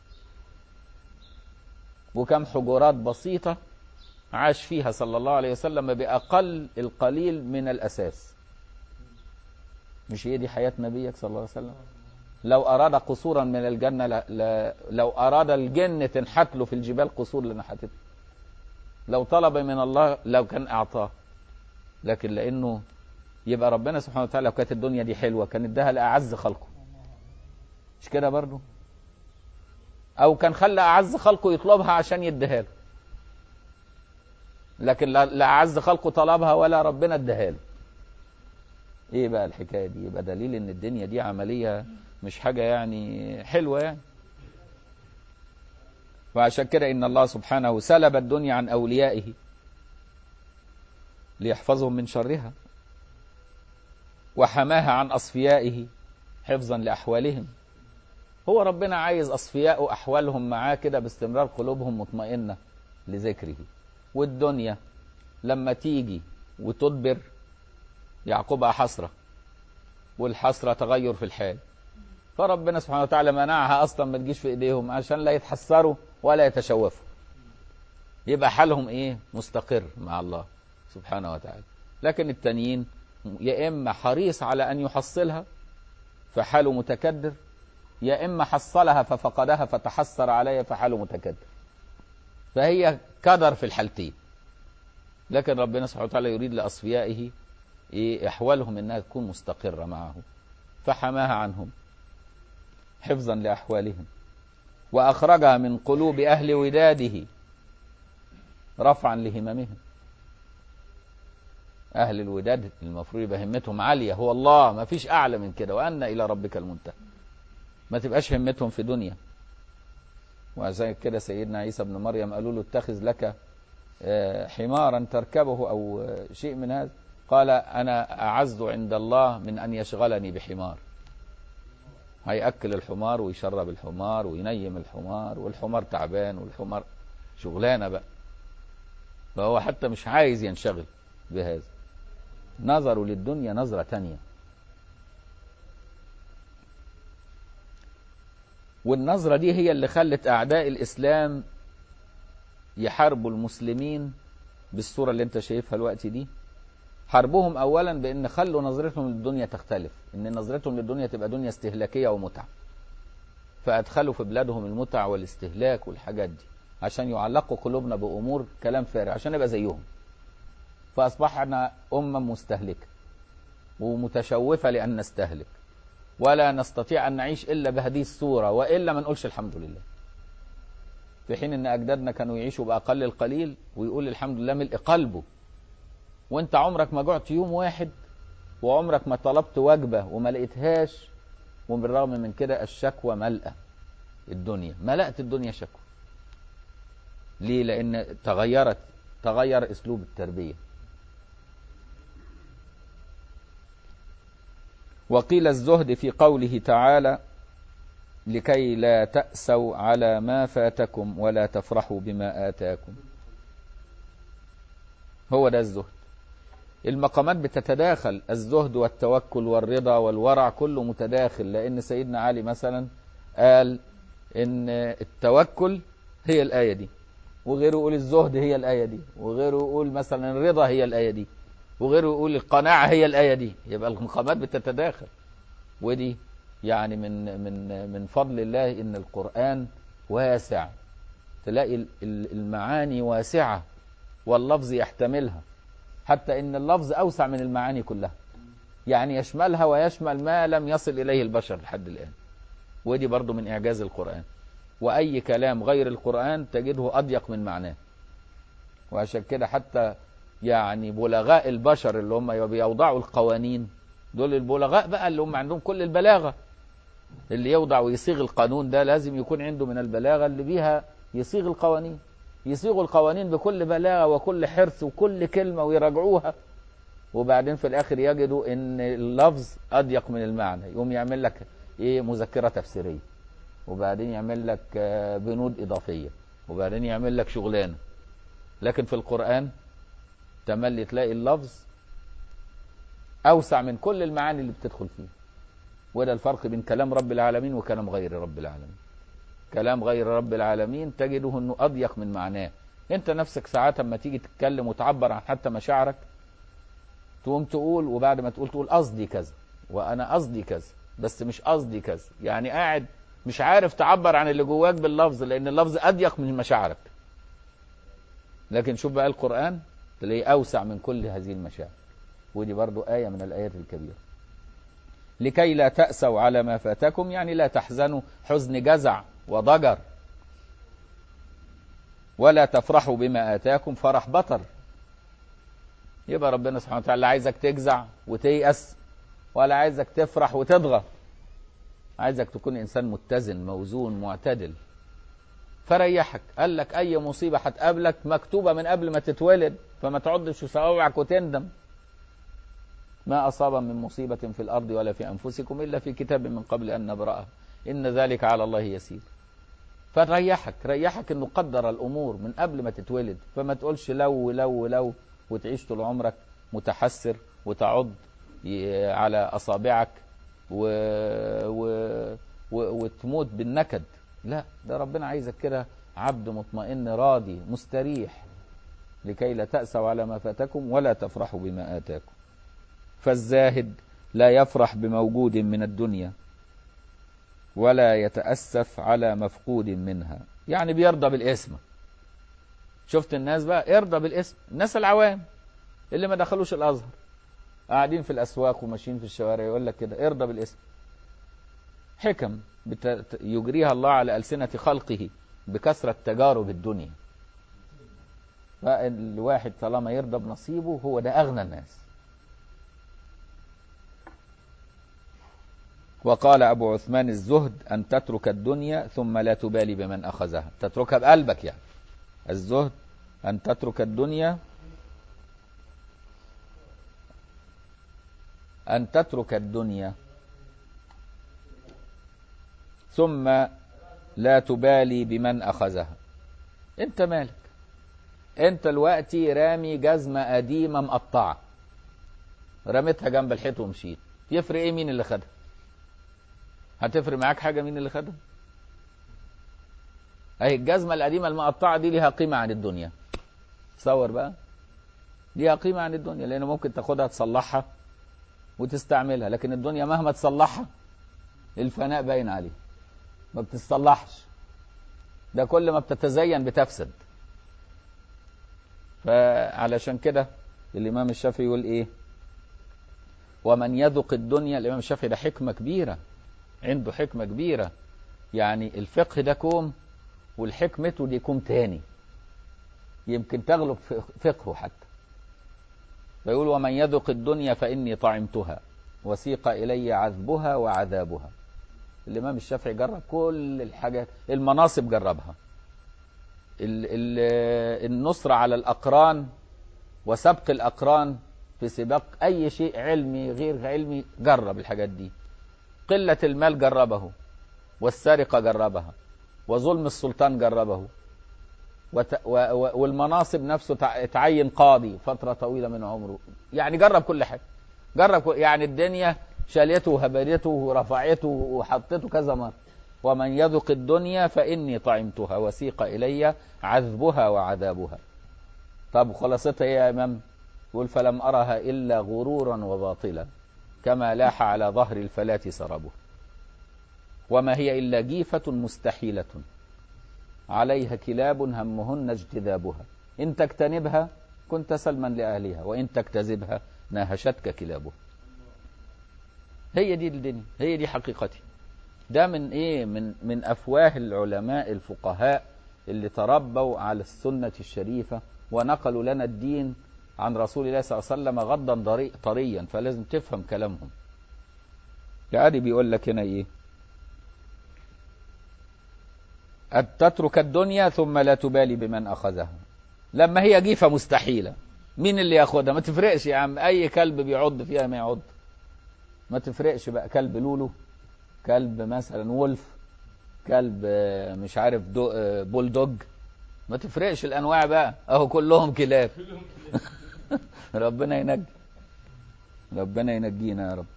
[SPEAKER 1] وكم حجرات بسيطة عاش فيها صلى الله عليه وسلم بأقل القليل من الأساس مش هي دي حياة نبيك صلى الله عليه وسلم لو أراد قصورا من الجنة لا لا لو أراد الجن تنحت له في الجبال قصور لنحتته لو طلب من الله لو كان أعطاه لكن لأنه يبقى ربنا سبحانه وتعالى لو كانت الدنيا دي حلوه كان اداها لاعز خلقه مش كده برضه او كان خلى اعز خلقه يطلبها عشان يديها له لكن لا لا اعز خلقه طلبها ولا ربنا اداها له ايه بقى الحكايه دي يبقى دليل ان الدنيا دي عمليه مش حاجه يعني حلوه يعني وعشان كده ان الله سبحانه سلب الدنيا عن اوليائه ليحفظهم من شرها وحماها عن أصفيائه حفظا لأحوالهم هو ربنا عايز أصفياء أحوالهم معاه كده باستمرار قلوبهم مطمئنة لذكره والدنيا لما تيجي وتدبر يعقوبها حسرة والحسرة تغير في الحال فربنا سبحانه وتعالى منعها أصلا ما تجيش في إيديهم عشان لا يتحسروا ولا يتشوفوا يبقى حالهم إيه مستقر مع الله سبحانه وتعالى لكن التانيين يا إما حريص على أن يحصلها فحاله متكدر يا إما حصلها ففقدها فتحسر عليها فحاله متكدر فهي كدر في الحالتين لكن ربنا سبحانه وتعالى يريد لأصفيائه إيه أحوالهم إنها تكون مستقرة معه فحماها عنهم حفظا لأحوالهم وأخرجها من قلوب أهل وداده رفعا لهممهم أهل الوداد المفروض يبقى همتهم عالية هو الله ما فيش أعلى من كده وأن إلى ربك المنتهى ما تبقاش همتهم في دنيا وعشان كده سيدنا عيسى بن مريم قالوا له اتخذ لك حمارا تركبه أو شيء من هذا قال أنا أعز عند الله من أن يشغلني بحمار هيأكل الحمار ويشرب الحمار وينيم الحمار والحمار تعبان والحمار شغلانة بقى فهو حتى مش عايز ينشغل بهذا نظروا للدنيا نظرة تانية والنظرة دي هي اللي خلت أعداء الإسلام يحاربوا المسلمين بالصورة اللي انت شايفها الوقت دي حربهم أولا بأن خلوا نظرتهم للدنيا تختلف إن نظرتهم للدنيا تبقى دنيا استهلاكية ومتعة فأدخلوا في بلادهم المتع والاستهلاك والحاجات دي عشان يعلقوا قلوبنا بأمور كلام فارغ عشان نبقى زيهم فأصبحنا أمة مستهلكة ومتشوفة لأن نستهلك ولا نستطيع أن نعيش إلا بهذه الصورة وإلا ما نقولش الحمد لله في حين أن أجدادنا كانوا يعيشوا بأقل القليل ويقول الحمد لله ملء قلبه وانت عمرك ما جعت يوم واحد وعمرك ما طلبت وجبة وما لقيتهاش وبالرغم من كده الشكوى ملأة الدنيا ملأت الدنيا شكوى ليه لأن تغيرت تغير أسلوب التربية وقيل الزهد في قوله تعالى لكي لا تأسوا على ما فاتكم ولا تفرحوا بما آتاكم هو ده الزهد المقامات بتتداخل الزهد والتوكل والرضا والورع كله متداخل لأن سيدنا علي مثلا قال إن التوكل هي الآية دي وغيره يقول الزهد هي الآية دي وغيره يقول مثلا الرضا هي الآية دي وغيره يقول القناعة هي الآية دي يبقى المقامات بتتداخل ودي يعني من من من فضل الله ان القرآن واسع تلاقي ال- ال- المعاني واسعة واللفظ يحتملها حتى ان اللفظ اوسع من المعاني كلها يعني يشملها ويشمل ما لم يصل اليه البشر لحد الان ودي برضو من اعجاز القرآن واي كلام غير القرآن تجده اضيق من معناه وعشان كده حتى يعني بلغاء البشر اللي هم بيوضعوا القوانين دول البلغاء بقى اللي هم عندهم كل البلاغة اللي يوضع ويصيغ القانون ده لازم يكون عنده من البلاغة اللي بيها يصيغ القوانين يصيغوا القوانين بكل بلاغة وكل حرص وكل كلمة ويراجعوها وبعدين في الآخر يجدوا إن اللفظ أضيق من المعنى يقوم يعمل لك إيه مذكرة تفسيرية وبعدين يعمل لك آه، بنود إضافية وبعدين يعمل لك شغلانة لكن في القرآن تملي تلاقي اللفظ أوسع من كل المعاني اللي بتدخل فيه وده الفرق بين كلام رب العالمين وكلام غير رب العالمين كلام غير رب العالمين تجده انه اضيق من معناه انت نفسك ساعات اما تيجي تتكلم وتعبر عن حتى مشاعرك تقوم تقول وبعد ما تقول تقول قصدي كذا وانا قصدي كذا بس مش قصدي كذا يعني قاعد مش عارف تعبر عن اللي جواك باللفظ لان اللفظ اضيق من مشاعرك لكن شوف بقى القرآن تلاقيه اوسع من كل هذه المشاعر ودي برضو آية من الآيات الكبيرة لكي لا تأسوا على ما فاتكم يعني لا تحزنوا حزن جزع وضجر ولا تفرحوا بما آتاكم فرح بطر يبقى ربنا سبحانه وتعالى لا عايزك تجزع وتيأس ولا عايزك تفرح وتضغى عايزك تكون إنسان متزن موزون معتدل فريحك قال لك أي مصيبة هتقابلك مكتوبة من قبل ما تتولد فما تعضش صوابعك وتندم ما أصاب من مصيبة في الأرض ولا في أنفسكم إلا في كتاب من قبل أن نبرأها إن ذلك على الله يسير فريحك ريحك انه قدر الامور من قبل ما تتولد فما تقولش لو لو لو وتعيش طول عمرك متحسر وتعض ي- على اصابعك و... و... و... وتموت بالنكد لا ده ربنا عايزك كده عبد مطمئن راضي مستريح لكي لا تأسوا على ما فاتكم ولا تفرحوا بما آتاكم فالزاهد لا يفرح بموجود من الدنيا ولا يتأسف على مفقود منها يعني بيرضى بالاسم شفت الناس بقى ارضى بالاسم الناس العوام اللي ما دخلوش الازهر قاعدين في الاسواق وماشيين في الشوارع يقول لك كده ارضى بالاسم حكم بت... يجريها الله على ألسنة خلقه بكثرة تجارب الدنيا فالواحد طالما يرضى بنصيبه هو ده أغنى الناس وقال أبو عثمان الزهد أن تترك الدنيا ثم لا تبالي بمن أخذها تتركها بقلبك يعني الزهد أن تترك الدنيا أن تترك الدنيا ثم لا تبالي بمن أخذها أنت مالك أنت دلوقتي رامي جزمة قديمة مقطعة رميتها جنب الحيط ومشيت يفرق ايه مين اللي خدها هتفرق معاك حاجه مين اللي خدها اهي الجزمه القديمه المقطعه دي ليها قيمه عن الدنيا تصور بقى ليها قيمه عن الدنيا لان ممكن تاخدها تصلحها وتستعملها لكن الدنيا مهما تصلحها الفناء باين عليه ما بتتصلحش ده كل ما بتتزين بتفسد فعلشان كده الامام الشافعي يقول ايه ومن يذق الدنيا الامام الشافعي ده حكمه كبيره عنده حكمه كبيره يعني الفقه ده كوم والحكمته دي كوم تاني يمكن تغلب فقهه حتى فيقول ومن يذق الدنيا فاني طعمتها وسيق الي عذبها وعذابها الامام الشافعي جرب كل الحاجات المناصب جربها ال ال النصر على الاقران وسبق الاقران في سباق اي شيء علمي غير علمي جرب الحاجات دي قلة المال جربه والسرقة جربها وظلم السلطان جربه وت... و... و... والمناصب نفسه تع... تعين قاضي فترة طويلة من عمره يعني جرب كل حاجة جرب كل... يعني الدنيا شالته وهبدته ورفعته وحطته كذا مرة ومن يذق الدنيا فإني طعمتها وسيق إلي عذبها وعذابها طب خلاصتها إيه يا إمام يقول فلم أرها إلا غرورا وباطلا كما لاح على ظهر الفلاة سربه وما هي إلا جيفة مستحيلة عليها كلاب همهن اجتذابها إن تجتنبها كنت سلما لأهلها وإن تجتذبها ناهشتك كلابها هي دي الدنيا هي دي حقيقتي ده من ايه من من افواه العلماء الفقهاء اللي تربوا على السنة الشريفة ونقلوا لنا الدين عن رسول الله صلى الله عليه وسلم غضا ضري- طريا فلازم تفهم كلامهم يعني بيقول لك هنا ايه أن تترك الدنيا ثم لا تبالي بمن أخذها لما هي جيفة مستحيلة مين اللي ياخدها ما تفرقش يا عم أي كلب بيعض فيها ما يعض ما تفرقش بقى كلب لولو كلب مثلا وولف كلب آه، مش عارف دو آه، بولدوج ما تفرقش الأنواع بقى أهو كلهم كلاب ربنا ينجي ربنا ينجينا يا رب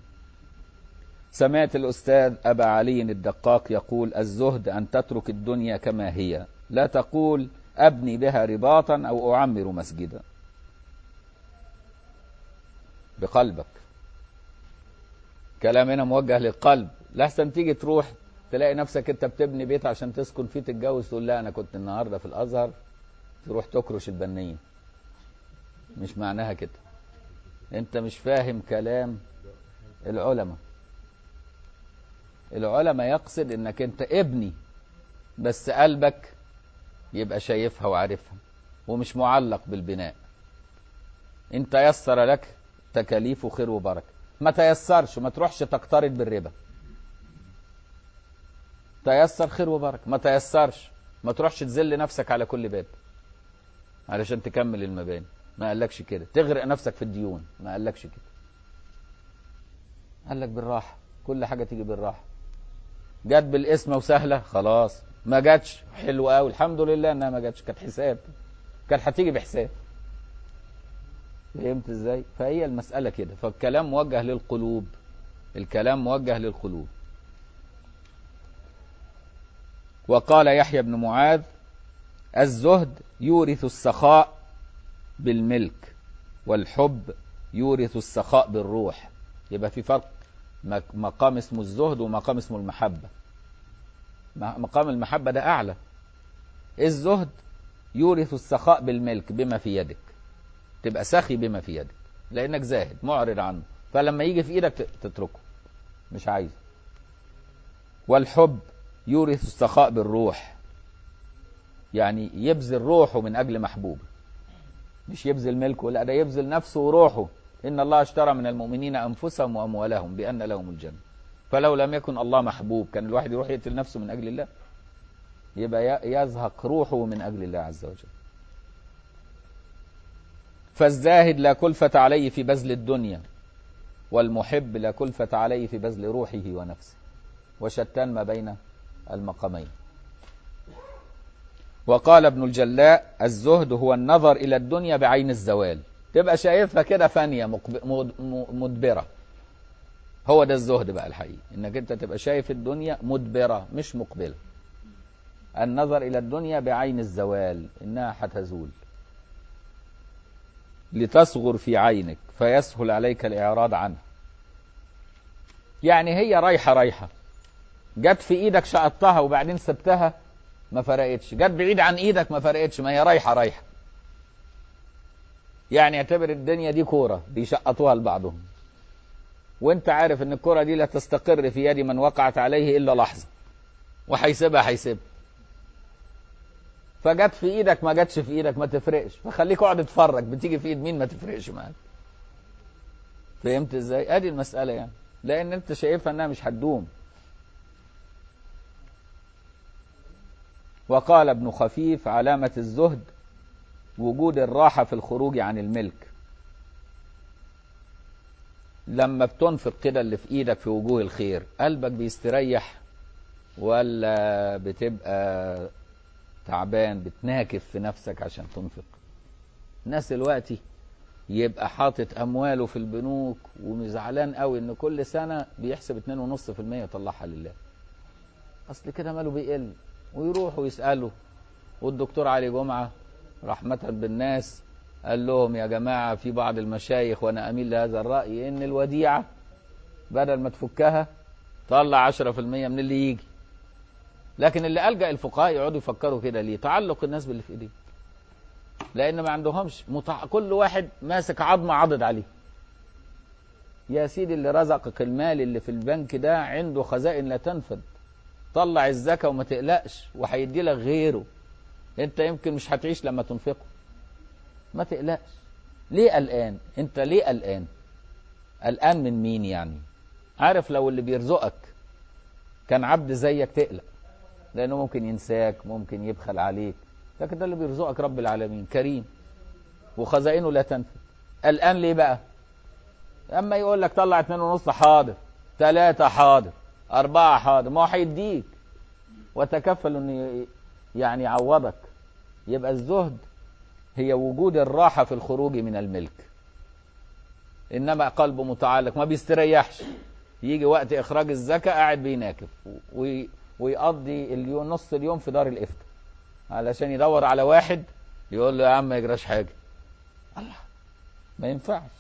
[SPEAKER 1] سمعت الأستاذ أبا علي الدقاق يقول الزهد أن تترك الدنيا كما هي لا تقول أبني بها رباطا أو أعمر مسجدا بقلبك كلام هنا موجه للقلب لحسن تيجي تروح تلاقي نفسك انت بتبني بيت عشان تسكن فيه تتجوز تقول لا انا كنت النهارده في الازهر تروح تكرش البنيه مش معناها كده انت مش فاهم كلام العلماء العلماء يقصد انك انت ابني بس قلبك يبقى شايفها وعارفها ومش معلق بالبناء انت يسر لك تكاليف وخير وبركه ما تيسرش ما تروحش تقترض بالربا تيسر خير وبركه ما تيسرش ما تروحش تذل نفسك على كل باب علشان تكمل المباني ما قالكش كده تغرق نفسك في الديون ما قالكش كده قال لك بالراحه كل حاجه تيجي بالراحه جت بالاسم وسهله خلاص ما جاتش حلو قوي الحمد لله انها ما جاتش كانت حساب كانت هتيجي بحساب فهمت ازاي فهي المساله كده فالكلام موجه للقلوب الكلام موجه للقلوب وقال يحيى بن معاذ الزهد يورث السخاء بالملك والحب يورث السخاء بالروح يبقى في فرق مك- مقام اسمه الزهد ومقام اسمه المحبة م- مقام المحبة ده أعلى الزهد يورث السخاء بالملك بما في يدك تبقى سخي بما في يدك لأنك زاهد معرض عنه فلما يجي في إيدك ت- تتركه مش عايزه والحب يورث السخاء بالروح يعني يبذل روحه من أجل محبوبه مش يبذل ملكه لا ده يبذل نفسه وروحه إن الله اشترى من المؤمنين أنفسهم وأموالهم بأن لهم الجنة فلو لم يكن الله محبوب كان الواحد يروح يقتل نفسه من أجل الله يبقى ي- يزهق روحه من أجل الله عز وجل فالزاهد لا كلفة عليه في بذل الدنيا والمحب لا كلفة عليه في بذل روحه ونفسه وشتان ما بين المقامين وقال ابن الجلاء الزهد هو النظر إلى الدنيا بعين الزوال تبقى شايفها كده فانية مقب- مد- م- مدبرة هو ده الزهد بقى الحقيقي انك انت تبقى شايف الدنيا مدبرة مش مقبلة النظر إلى الدنيا بعين الزوال إنها حتزول لتصغر في عينك فيسهل عليك الإعراض عنها يعني هي رايحة رايحة جت في إيدك شقطتها وبعدين سبتها ما فرقتش جت بعيد عن إيدك ما فرقتش ما هي رايحة رايحة يعني اعتبر الدنيا دي كورة بيشقطوها لبعضهم وانت عارف ان الكرة دي لا تستقر في يد من وقعت عليه الا لحظة وهيسيبها هيسيبها فجت في ايدك ما جاتش في ايدك ما تفرقش فخليك اقعد اتفرج بتيجي في ايد مين ما تفرقش معاك فهمت ازاي ادي المسألة يعني لان انت شايفها انها مش هتدوم وقال ابن خفيف علامة الزهد وجود الراحة في الخروج عن الملك لما بتنفق كده اللي في ايدك في وجوه الخير قلبك بيستريح ولا بتبقى تعبان بتناكف في نفسك عشان تنفق الناس دلوقتي يبقى حاطط امواله في البنوك ومزعلان قوي ان كل سنه بيحسب 2.5% يطلعها لله اصل كده ماله بيقل ويروحوا يسالوا والدكتور علي جمعه رحمه بالناس قال لهم يا جماعه في بعض المشايخ وانا اميل لهذا الراي ان الوديعه بدل ما تفكها طلع 10% من اللي يجي لكن اللي الجا الفقهاء يقعدوا يفكروا كده ليه تعلق الناس باللي في ايديهم لان ما عندهمش متع... كل واحد ماسك عظمه عضد عليه يا سيدي اللي رزقك المال اللي في البنك ده عنده خزائن لا تنفد طلع الزكاه وما تقلقش وهيدي لك غيره انت يمكن مش هتعيش لما تنفقه ما تقلقش ليه قلقان انت ليه قلقان قلقان من مين يعني عارف لو اللي بيرزقك كان عبد زيك تقلق لانه ممكن ينساك ممكن يبخل عليك لكن ده اللي بيرزقك رب العالمين كريم وخزائنه لا تنفد قلقان ليه بقى اما يقول لك طلع اتنين ونص حاضر ثلاثة حاضر أربعة حاضر ما هو هيديك وتكفل انه يعني يعوضك يبقى الزهد هي وجود الراحة في الخروج من الملك إنما قلبه متعلق ما بيستريحش يجي وقت إخراج الزكاة قاعد بيناكف وي ويقضي اليوم نص اليوم في دار الإفتاء علشان يدور على واحد يقول له يا عم ما يجراش حاجة الله ما ينفعش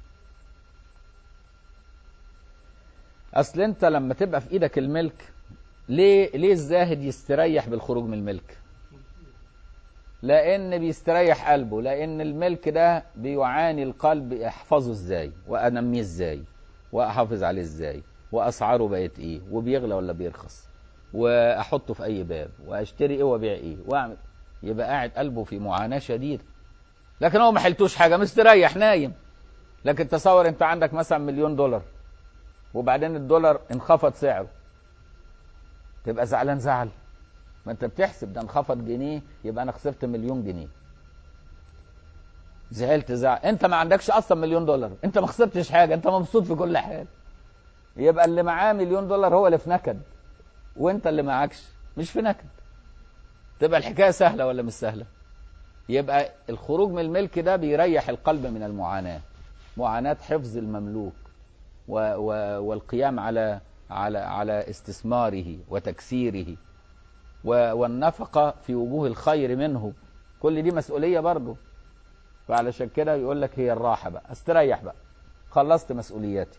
[SPEAKER 1] أصل أنت لما تبقى في إيدك الملك ليه ليه الزاهد يستريح بالخروج من الملك؟ لان بيستريح قلبه لان الملك ده بيعاني القلب احفظه ازاي وانميه ازاي واحافظ عليه ازاي واسعاره بقت ايه وبيغلى ولا بيرخص واحطه في اي باب واشتري ايه وابيع ايه واعمل يبقى قاعد قلبه في معاناه شديده لكن هو ما حلتوش حاجه مستريح نايم لكن تصور انت عندك مثلا مليون دولار وبعدين الدولار انخفض سعره تبقى زعلان زعل ما انت بتحسب ده انخفض جنيه يبقى انا خسرت مليون جنيه زعلت زعل انت ما عندكش اصلا مليون دولار انت ما خسرتش حاجه انت مبسوط في كل حال يبقى اللي معاه مليون دولار هو اللي في نكد وانت اللي معكش مش في نكد تبقى الحكايه سهله ولا مش سهله يبقى الخروج من الملك ده بيريح القلب من المعاناه معاناه حفظ المملوك و و والقيام على على على استثماره وتكسيره والنفقة في وجوه الخير منه كل دي مسؤولية برضه فعلشان كده يقول لك هي الراحة بقى استريح بقى خلصت مسؤولياتي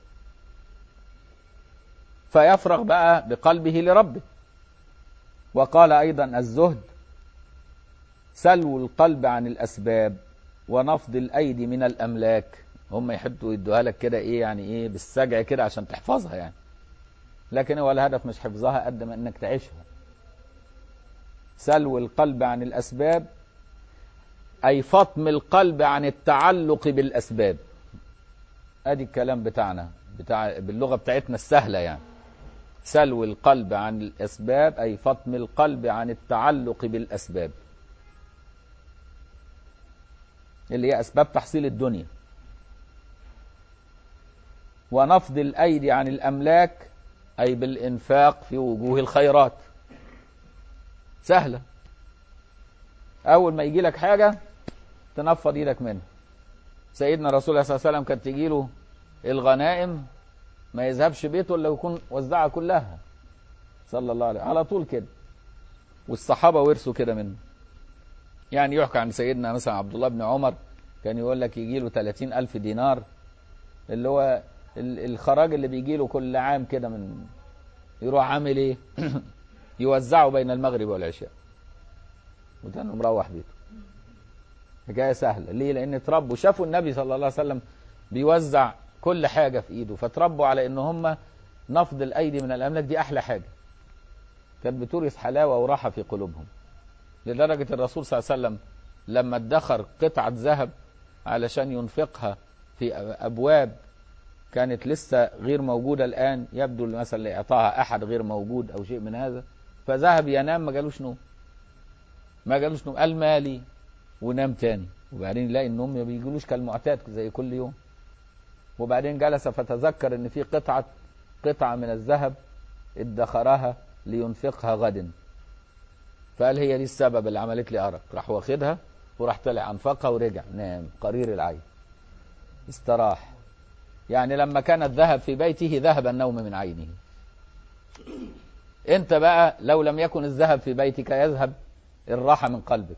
[SPEAKER 1] فيفرغ بقى بقلبه لربه وقال أيضا الزهد سلو القلب عن الأسباب ونفض الأيدي من الأملاك هم يحبوا يدوها لك كده إيه يعني إيه بالسجع كده عشان تحفظها يعني لكن هو الهدف مش حفظها قد ما إنك تعيشها سلو القلب عن الأسباب أي فطم القلب عن التعلق بالأسباب أدي الكلام بتاعنا بتاع باللغة بتاعتنا السهلة يعني سلو القلب عن الأسباب أي فطم القلب عن التعلق بالأسباب اللي هي أسباب تحصيل الدنيا ونفض الأيدي عن الأملاك أي بالإنفاق في وجوه الخيرات سهلة أول ما يجي لك حاجة تنفض إيدك منها سيدنا رسول الله صلى الله عليه وسلم كانت تجي له الغنائم ما يذهبش بيته إلا يكون وزعها كلها صلى الله عليه على طول كده والصحابة ورثوا كده منه يعني يحكى عن سيدنا مثلا عبد الله بن عمر كان يقول لك يجي له 30 ألف دينار اللي هو الخراج اللي بيجي له كل عام كده من يروح عامل ايه يوزعه بين المغرب والعشاء وكانه مروح بيته حكايه سهله ليه لان اتربوا شافوا النبي صلى الله عليه وسلم بيوزع كل حاجه في ايده فتربوا على ان هم نفض الايدي من الاملاك دي احلى حاجه كانت بتورث حلاوه وراحه في قلوبهم لدرجه الرسول صلى الله عليه وسلم لما ادخر قطعه ذهب علشان ينفقها في ابواب كانت لسه غير موجوده الان يبدو مثلا لاعطاها احد غير موجود او شيء من هذا فذهب ينام ما جالوش نوم ما جالوش نوم قال مالي ونام تاني وبعدين يلاقي النوم ما بيجيلوش كالمعتاد زي كل يوم وبعدين جلس فتذكر ان في قطعه قطعه من الذهب ادخرها لينفقها غد فقال هي دي السبب اللي عملت لي أرق راح واخدها وراح طلع أنفقها ورجع نام قرير العين استراح يعني لما كان الذهب في بيته ذهب النوم من عينه انت بقى لو لم يكن الذهب في بيتك يذهب الراحة من قلبك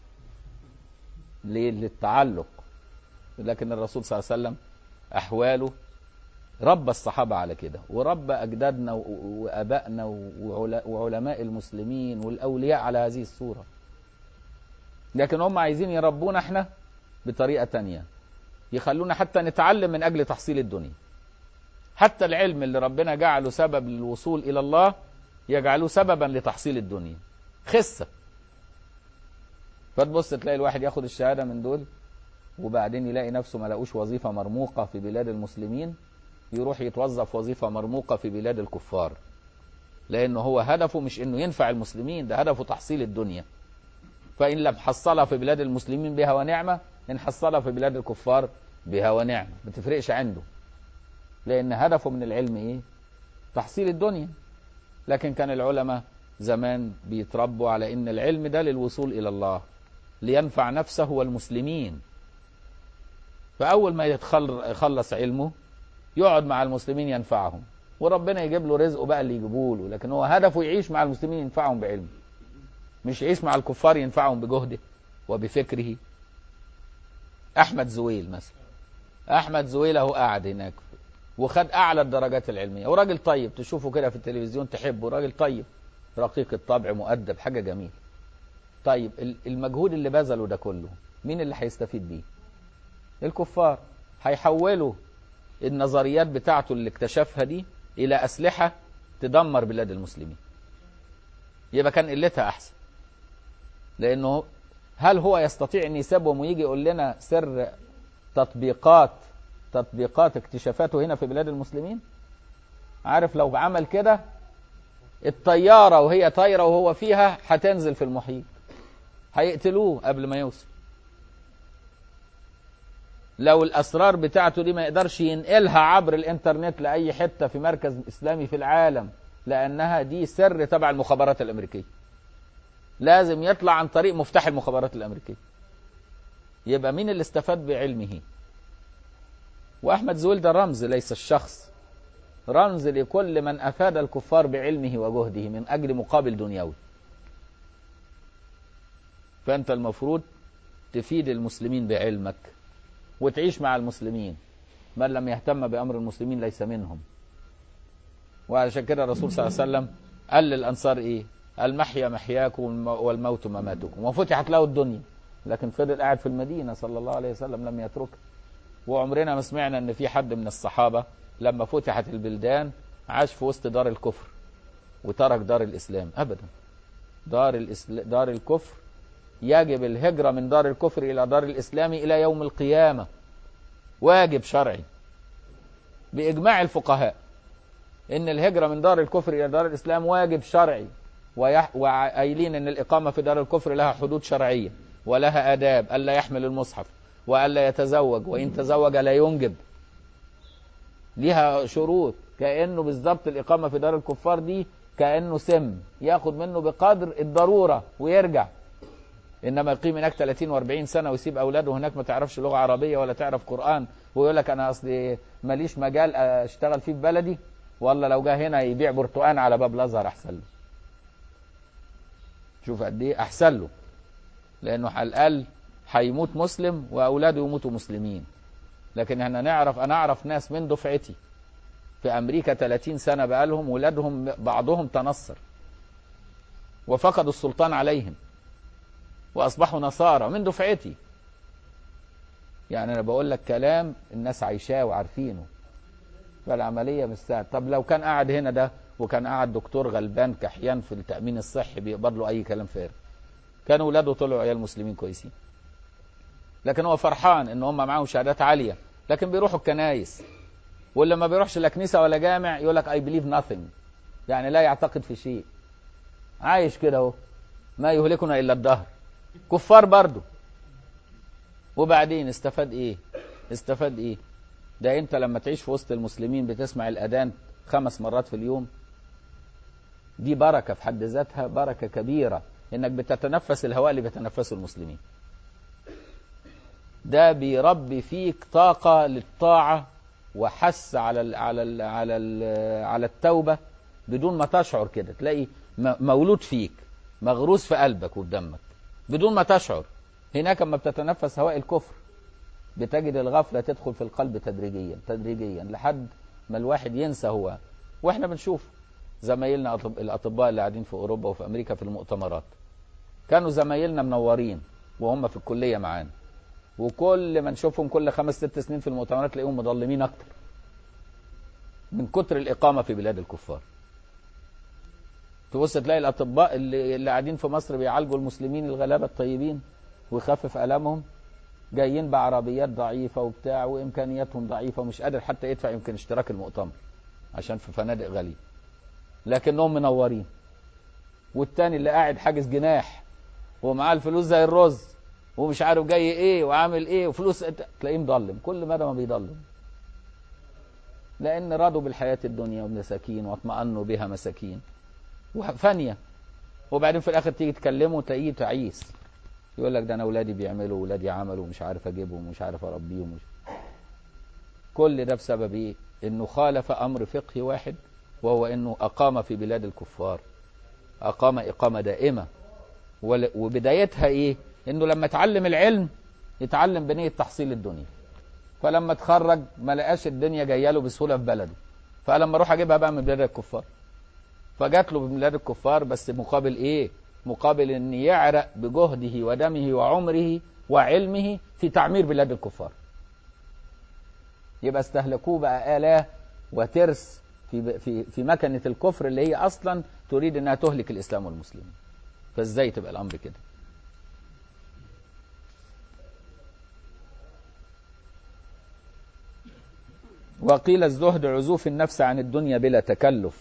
[SPEAKER 1] ليه؟ للتعلق لكن الرسول صلى الله عليه وسلم أحواله ربى الصحابة على كده وربى أجدادنا و- وأبائنا وعل- وعلماء المسلمين والأولياء على هذه الصورة لكن هم عايزين يربونا احنا بطريقة تانية يخلونا حتى نتعلم من أجل تحصيل الدنيا حتى العلم اللي ربنا جعله سبب للوصول إلى الله يجعله سببا لتحصيل الدنيا خسة فتبص تلاقي الواحد ياخد الشهادة من دول وبعدين يلاقي نفسه ما لاقوش وظيفة مرموقة في بلاد المسلمين يروح يتوظف وظيفة مرموقة في بلاد الكفار لأنه هو هدفه مش إنه ينفع المسلمين ده هدفه تحصيل الدنيا فإن لم حصلها في بلاد المسلمين بها ونعمة إن حصلها في بلاد الكفار بها ونعمة ما تفرقش عنده لأن هدفه من العلم إيه تحصيل الدنيا لكن كان العلماء زمان بيتربوا على إن العلم ده للوصول إلى الله لينفع نفسه والمسلمين فأول ما يتخل- يخلص علمه يقعد مع المسلمين ينفعهم وربنا يجيب له رزقه بقى اللي يجيبوه له لكن هو هدفه يعيش مع المسلمين ينفعهم بعلمه مش يعيش مع الكفار ينفعهم بجهده وبفكره احمد زويل مثلا احمد زويل اهو قاعد هناك وخد اعلى الدرجات العلميه وراجل طيب تشوفه كده في التلفزيون تحبه راجل طيب رقيق الطبع مؤدب حاجه جميل طيب ال- المجهود اللي بذله ده كله مين اللي هيستفيد بيه الكفار هيحولوا النظريات بتاعته اللي اكتشفها دي الى اسلحه تدمر بلاد المسلمين يبقى كان قلتها احسن لانه هل هو يستطيع ان يسيبهم ويجي يقول لنا سر تطبيقات تطبيقات اكتشافاته هنا في بلاد المسلمين عارف لو عمل كده الطيارة وهي طايرة وهو فيها هتنزل في المحيط هيقتلوه قبل ما يوصل لو الأسرار بتاعته دي ما يقدرش ينقلها عبر الإنترنت لأي حتة في مركز إسلامي في العالم لأنها دي سر تبع المخابرات الأمريكية لازم يطلع عن طريق مفتاح المخابرات الأمريكية يبقى مين اللي استفاد بعلمه وأحمد زويل ده رمز ليس الشخص رمز لكل من أفاد الكفار بعلمه وجهده من أجل مقابل دنيوي فأنت المفروض تفيد المسلمين بعلمك وتعيش مع المسلمين من لم يهتم بأمر المسلمين ليس منهم وعشان كده الرسول صلى الله عليه وسلم قال للأنصار إيه المحيا محياكم والم- والموت مماتكم وفتحت له الدنيا لكن فضل قاعد في المدينة صلى الله عليه وسلم لم يتركها وعمرنا ما سمعنا ان في حد من الصحابة لما فتحت البلدان عاش في وسط دار الكفر وترك دار الإسلام أبدا دار, الإسل... دار الكفر يجب الهجرة من دار الكفر إلى دار الإسلام إلى يوم القيامة واجب شرعي بإجماع الفقهاء إن الهجرة من دار الكفر إلى دار الإسلام واجب شرعي ويح... وقايلين إن الإقامة في دار الكفر لها حدود شرعية ولها آداب ألا يحمل المصحف وألا يتزوج وإن تزوج لا ينجب ليها شروط كأنه بالظبط الإقامة في دار الكفار دي كأنه سم ياخد منه بقدر الضرورة ويرجع انما يقيم هناك 30 و40 سنه ويسيب اولاده هناك ما تعرفش لغه عربيه ولا تعرف قران ويقول لك انا اصلي ماليش مجال اشتغل فيه في بلدي والله لو جه هنا يبيع برتقان على باب الازهر احسن له شوف قد ايه احسن له لانه على الاقل هيموت مسلم واولاده يموتوا مسلمين لكن احنا نعرف انا اعرف ناس من دفعتي في امريكا 30 سنه بقالهم ولادهم بعضهم تنصر وفقدوا السلطان عليهم واصبحوا نصارى من دفعتي يعني انا بقول لك كلام الناس عايشاه وعارفينه فالعمليه مش سهله طب لو كان قاعد هنا ده وكان قاعد دكتور غلبان كحيان في التامين الصحي بيقبض له اي كلام فارغ كان ولاده طلعوا عيال مسلمين كويسين لكن هو فرحان ان هم معاهم شهادات عاليه لكن بيروحوا الكنايس واللي ما بيروحش لا كنيسه ولا جامع يقول لك اي بليف nothing يعني لا يعتقد في شيء عايش كده اهو ما يهلكنا الا الدهر كفار برضو وبعدين استفاد ايه استفاد ايه ده انت لما تعيش في وسط المسلمين بتسمع الاذان خمس مرات في اليوم دي بركة في حد ذاتها بركة كبيرة انك بتتنفس الهواء اللي بيتنفسه المسلمين ده بيربي فيك طاقة للطاعة وحس على ال على ال على ال على التوبة بدون ما تشعر كده تلاقي م- مولود فيك مغروس في قلبك وفي دمك بدون ما تشعر هناك لما بتتنفس هواء الكفر بتجد الغفلة تدخل في القلب تدريجيا تدريجيا لحد ما الواحد ينسى هو واحنا بنشوف زمايلنا أطب- الأطباء اللي قاعدين في أوروبا وفي أمريكا في المؤتمرات كانوا زمايلنا منورين وهم في الكلية معانا وكل ما نشوفهم كل خمس ست سنين في المؤتمرات تلاقيهم مظلمين أكتر من كتر الإقامة في بلاد الكفار تبص تلاقي الأطباء اللي, اللي قاعدين في مصر بيعالجوا المسلمين الغلابة الطيبين ويخفف ألمهم جايين بعربيات ضعيفة وبتاع وإمكانياتهم ضعيفة ومش قادر حتى يدفع يمكن اشتراك المؤتمر عشان في فنادق غالية لكنهم منورين والتاني اللي قاعد حاجز جناح ومعاه الفلوس زي الرز ومش عارف جاي ايه وعامل ايه وفلوس تلاقيه مضلم كل مدى ما بيضلم لان رضوا بالحياة الدنيا ومساكين واطمأنوا بها مساكين وفانية وبعدين في الاخر تيجي تكلمه تلاقيه تعيس يقول لك ده انا اولادي بيعملوا اولادي عملوا ومش عارف اجيبهم ومش عارف اربيهم ومش كل ده بسبب ايه انه خالف امر فقهي واحد وهو انه اقام في بلاد الكفار اقام اقامه دائمه ول- وبدايتها ايه انه لما اتعلم العلم يتعلم بنيه تحصيل الدنيا فلما اتخرج ما لقاش الدنيا جايه له بسهوله في بلده فلما اروح اجيبها بقى من بلاد الكفار فجات له من بلاد الكفار بس مقابل ايه مقابل ان يعرق بجهده ودمه وعمره وعلمه في تعمير بلاد الكفار يبقى استهلكوه بقى آلاه وترس في في في مكنة الكفر اللي هي أصلا تريد أنها تهلك الإسلام والمسلمين فإزاي تبقى الأمر كده وقيل الزهد عزوف النفس عن الدنيا بلا تكلف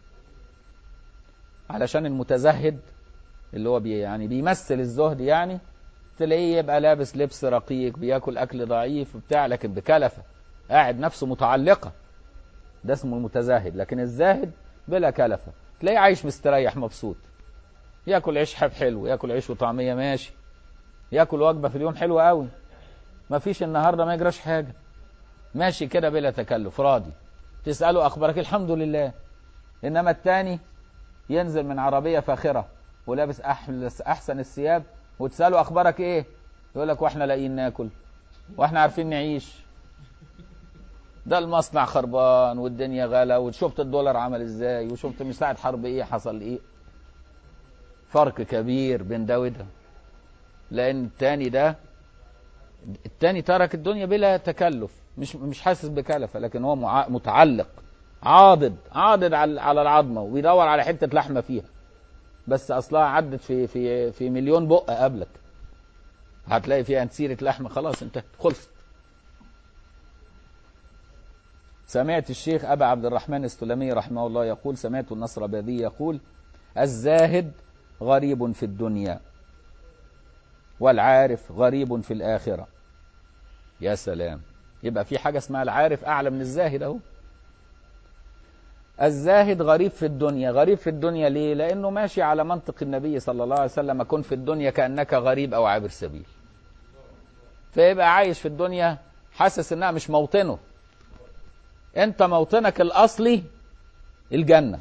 [SPEAKER 1] علشان المتزهد اللي هو بي يعني بيمثل الزهد يعني تلاقيه يبقى لابس لبس رقيق بياكل اكل ضعيف وبتاع لكن بكلفه قاعد نفسه متعلقه ده اسمه المتزاهد لكن الزاهد بلا كلفه تلاقيه عايش مستريح مبسوط ياكل عيش حب حلو ياكل عيش وطعميه ماشي ياكل وجبه في اليوم حلوه قوي ما فيش النهارده ما يجراش حاجه ماشي كده بلا تكلف راضي تساله اخبارك الحمد لله انما التاني ينزل من عربيه فاخره ولابس أحلس احسن الثياب وتساله اخبارك ايه يقول لك واحنا لاقيين ناكل واحنا عارفين نعيش ده المصنع خربان والدنيا غلا وشفت الدولار عمل ازاي وشفت من ساعه حرب ايه حصل ايه فرق كبير بين ده وده لان التاني ده التاني ترك الدنيا بلا تكلف مش مش حاسس بكلفه لكن هو مع- متعلق عاضد عاضد على على العظمه وبيدور على حته لحمه فيها بس اصلها عدت في في في مليون بق قبلك هتلاقي فيها سيره لحمه خلاص انتهت خلصت سمعت الشيخ أبا عبد الرحمن السلمي رحمه الله يقول سمعت النصر بذي يقول الزاهد غريب في الدنيا والعارف غريب في الآخرة يا سلام يبقى في حاجة اسمها العارف أعلى من الزاهد أهو الزاهد غريب في الدنيا غريب في الدنيا ليه لأنه ماشي على منطق النبي صلى الله عليه وسلم كن في الدنيا كأنك غريب أو عابر سبيل فيبقى عايش في الدنيا حاسس انها مش موطنه انت موطنك الاصلي الجنه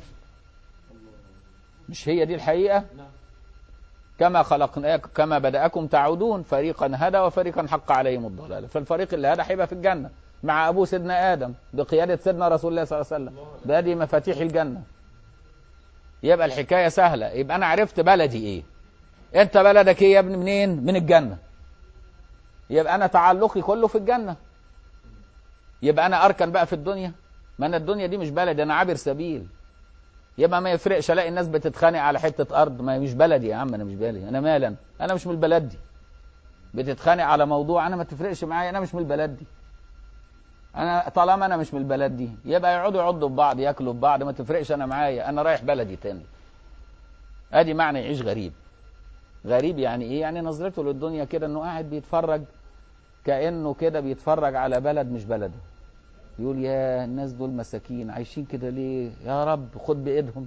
[SPEAKER 1] مش هي دي الحقيقه كما خلقناكم كما بداكم تعودون فريقا هدى وفريقا حق عليهم الضلاله فالفريق اللي هدى هيبقى في الجنه مع ابوه سيدنا ادم بقياده سيدنا رسول الله صلى الله عليه وسلم بهذه مفاتيح الجنه يبقى الحكايه سهله يبقى انا عرفت بلدي ايه انت بلدك ايه يا ابني منين من الجنه يبقى انا تعلقي كله في الجنه يبقى انا اركن بقى في الدنيا ما انا الدنيا دي مش بلدي انا عابر سبيل يبقى ما يفرقش الاقي الناس بتتخانق على حته ارض ما هي مش بلدي يا عم انا مش بلدي انا مالا انا مش من البلد دي بتتخانق على موضوع انا ما تفرقش معايا انا مش من البلد دي انا طالما انا مش من البلد دي يبقى يقعدوا يعضوا في بعض ياكلوا في بعض ما تفرقش انا معايا انا رايح بلدي تاني ادي معنى يعيش غريب غريب يعني ايه يعني نظرته للدنيا كده انه قاعد بيتفرج كانه كده بيتفرج على بلد مش بلده يقول يا الناس دول مساكين عايشين كده ليه يا رب خد بايدهم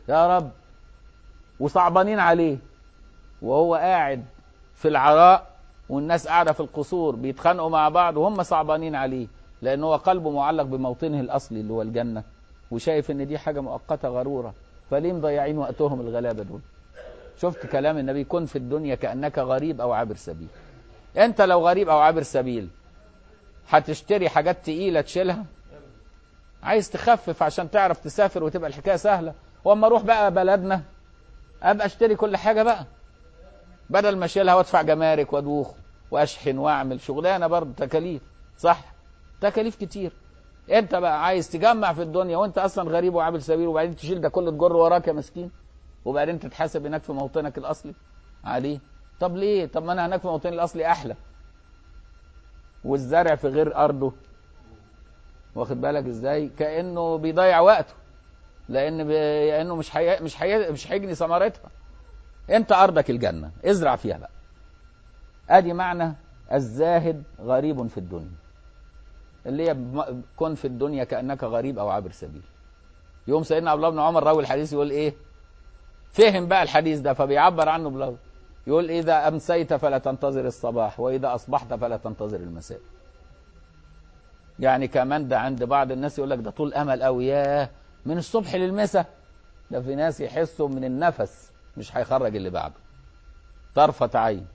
[SPEAKER 1] يا رب وصعبانين عليه وهو قاعد في العراء والناس قاعده في القصور بيتخانقوا مع بعض وهم صعبانين عليه لان هو قلبه معلق بموطنه الاصلي اللي هو الجنه وشايف ان دي حاجه مؤقته غروره فليه مضيعين وقتهم الغلابه دول شفت كلام النبي كن في الدنيا كانك غريب او عابر سبيل انت لو غريب او عابر سبيل هتشتري حاجات تقيله تشيلها عايز تخفف عشان تعرف تسافر وتبقى الحكايه سهله واما اروح بقى بلدنا ابقى اشتري كل حاجه بقى بدل ما اشيلها وادفع جمارك وادوخ واشحن واعمل شغلانه برضه تكاليف صح تكاليف كتير انت بقى عايز تجمع في الدنيا وانت اصلا غريب وعامل سبيل وبعدين تشيل ده كله تجر وراك يا مسكين وبعدين تتحاسب هناك في موطنك الاصلي عليه طب ليه طب ما انا هناك في موطني الاصلي احلى والزرع في غير ارضه واخد بالك ازاي كانه بيضيع وقته لان ب... لانه مش حي... مش حي... مش هيجني ثمرتها انت ارضك الجنه ازرع فيها بقى ادي معنى الزاهد غريب في الدنيا اللي هي بم- كن في الدنيا كانك غريب او عابر سبيل يوم سيدنا عبد الله بن عمر راوي الحديث يقول ايه فهم بقى الحديث ده فبيعبر عنه بلغة يقول اذا امسيت فلا تنتظر الصباح واذا اصبحت فلا تنتظر المساء يعني كمان ده عند بعض الناس يقول لك ده طول امل قوي ياه من الصبح للمساء ده في ناس يحسوا من النفس مش هيخرج اللي بعده طرفة عين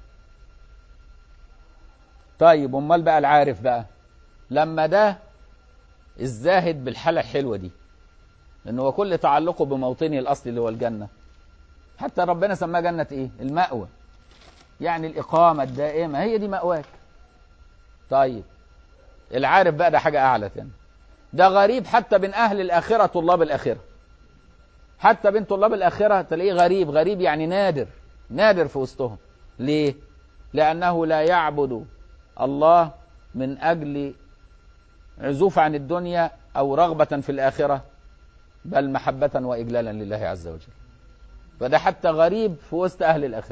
[SPEAKER 1] طيب امال بقى العارف بقى لما ده الزاهد بالحالة الحلوة دي لأن هو كل تعلقه بموطنه الأصلي اللي هو الجنة حتى ربنا سماها جنة إيه؟ المأوى يعني الإقامة الدائمة هي دي مأواك طيب العارف بقى ده حاجة أعلى تاني ده غريب حتى بين أهل الآخرة طلاب الآخرة حتى بين طلاب الآخرة تلاقيه غريب غريب يعني نادر نادر في وسطهم ليه؟ لأنه لا يعبد الله من أجل عزوف عن الدنيا أو رغبة في الآخرة بل محبة وإجلالا لله عز وجل فده حتى غريب في وسط أهل الآخرة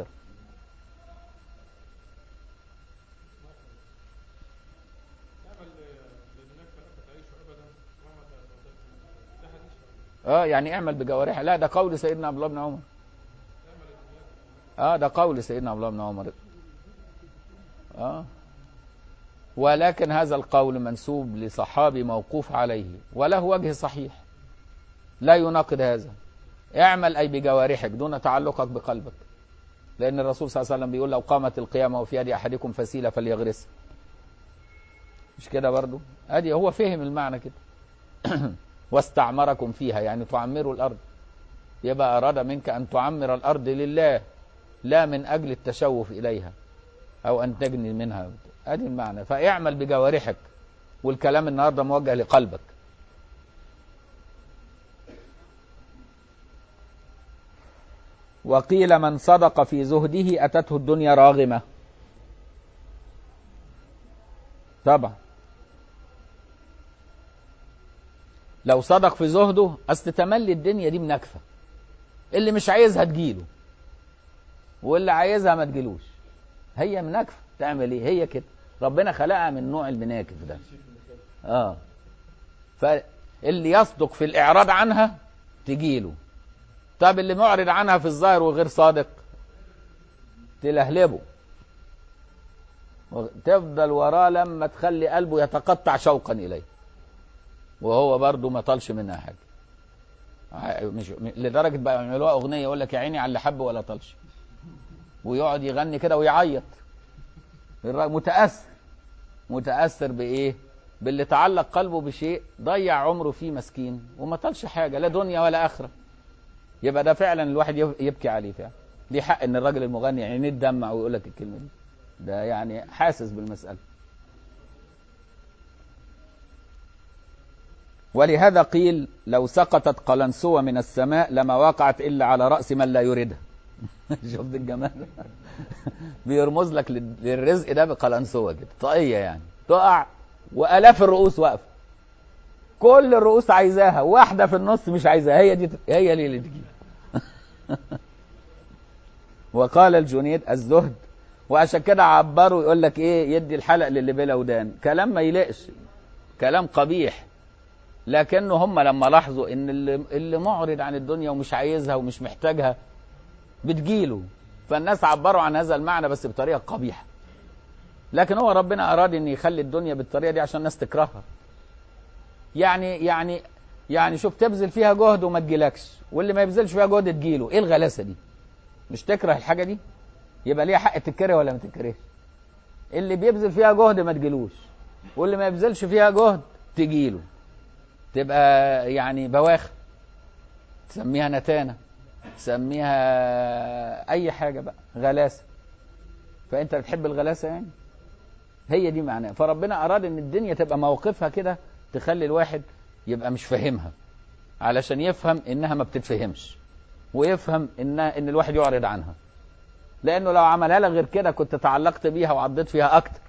[SPEAKER 2] تعمل لأنك تعيش أبدا مهما تقدر ده حديث
[SPEAKER 1] اه يعني اعمل بجوارحها لا ده قول سيدنا عبد الله بن عمر اه ده قول سيدنا عبد الله بن عمر اه ولكن هذا القول منسوب لصحابي موقوف عليه وله وجه صحيح لا يناقض هذا اعمل اي بجوارحك دون تعلقك بقلبك لان الرسول صلى الله عليه وسلم بيقول لو قامت القيامه وفي يد احدكم فسيله فليغرسها مش كده برضو ادي هو فهم المعنى كده واستعمركم فيها يعني تعمروا الارض يبقى اراد منك ان تعمر الارض لله لا من اجل التشوف اليها او ان تجني منها ادي المعنى فاعمل بجوارحك والكلام النهارده موجه لقلبك وقيل من صدق في زهده اتته الدنيا راغمه طبعا لو صدق في زهده اصل تملي الدنيا دي منكفه اللي مش عايزها تجيله واللي عايزها ما تجيلوش هي منكفه تعمل ايه هي كده ربنا خلقها من نوع المناكف ده اه فاللي يصدق في الاعراض عنها تجيله طب اللي معرض عنها في الظاهر وغير صادق تلهلبه تفضل وراه لما تخلي قلبه يتقطع شوقا اليه وهو برضه ما طالش منها حاجه ع- مش لدرجه بقى يعملوها اغنيه يقول لك يا عيني على اللي حب ولا طالش ويقعد يغني كده ويعيط الراجل متاثر متاثر بايه باللي تعلق قلبه بشيء ضيع عمره فيه مسكين وما طالش حاجه لا دنيا ولا اخره يبقى ده فعلا الواحد يب- يبكي عليه فعلا دي حق ان الراجل المغني عينيه تدمع ويقول لك الكلمه دي ده يعني حاسس بالمساله ولهذا قيل لو سقطت قلنسوة من السماء لما وقعت إلا على رأس من لا يريدها شفت الجمال بيرمز لك لل- للرزق ده بقلنسوة كده طاقية يعني تقع وآلاف الرؤوس واقفة كل الرؤوس عايزاها واحدة في النص مش عايزاها هي دي هي دي اللي تجي وقال الجنيد الزهد وعشان كده عبروا يقول لك ايه يدي الحلق للي بلا ودان كلام ما يلقش كلام قبيح لكنه هم لما لاحظوا ان اللي, اللي معرض عن الدنيا ومش عايزها ومش محتاجها بتجيله فالناس عبروا عن هذا المعنى بس بطريقه قبيحه لكن هو ربنا اراد ان يخلي الدنيا بالطريقه دي عشان الناس تكرهها يعني يعني يعني شوف تبذل فيها جهد وما تجيلكش واللي ما يبذلش فيها جهد تجيله ايه الغلاسه دي مش تكره الحاجه دي يبقى ليها حق تتكره ولا ما تتكرهش اللي بيبذل فيها جهد ما تجيلوش واللي ما يبذلش فيها جهد تجيله تبقى يعني بواخر تسميها نتانه تسميها اي حاجه بقى غلاسه فانت بتحب الغلاسه يعني هي دي معناها فربنا اراد ان الدنيا تبقى موقفها كده تخلي الواحد يبقى مش فاهمها علشان يفهم انها ما بتتفهمش ويفهم ان ان الواحد يعرض عنها لانه لو عملها لك غير كده كنت تعلقت بيها وعضيت فيها اكتر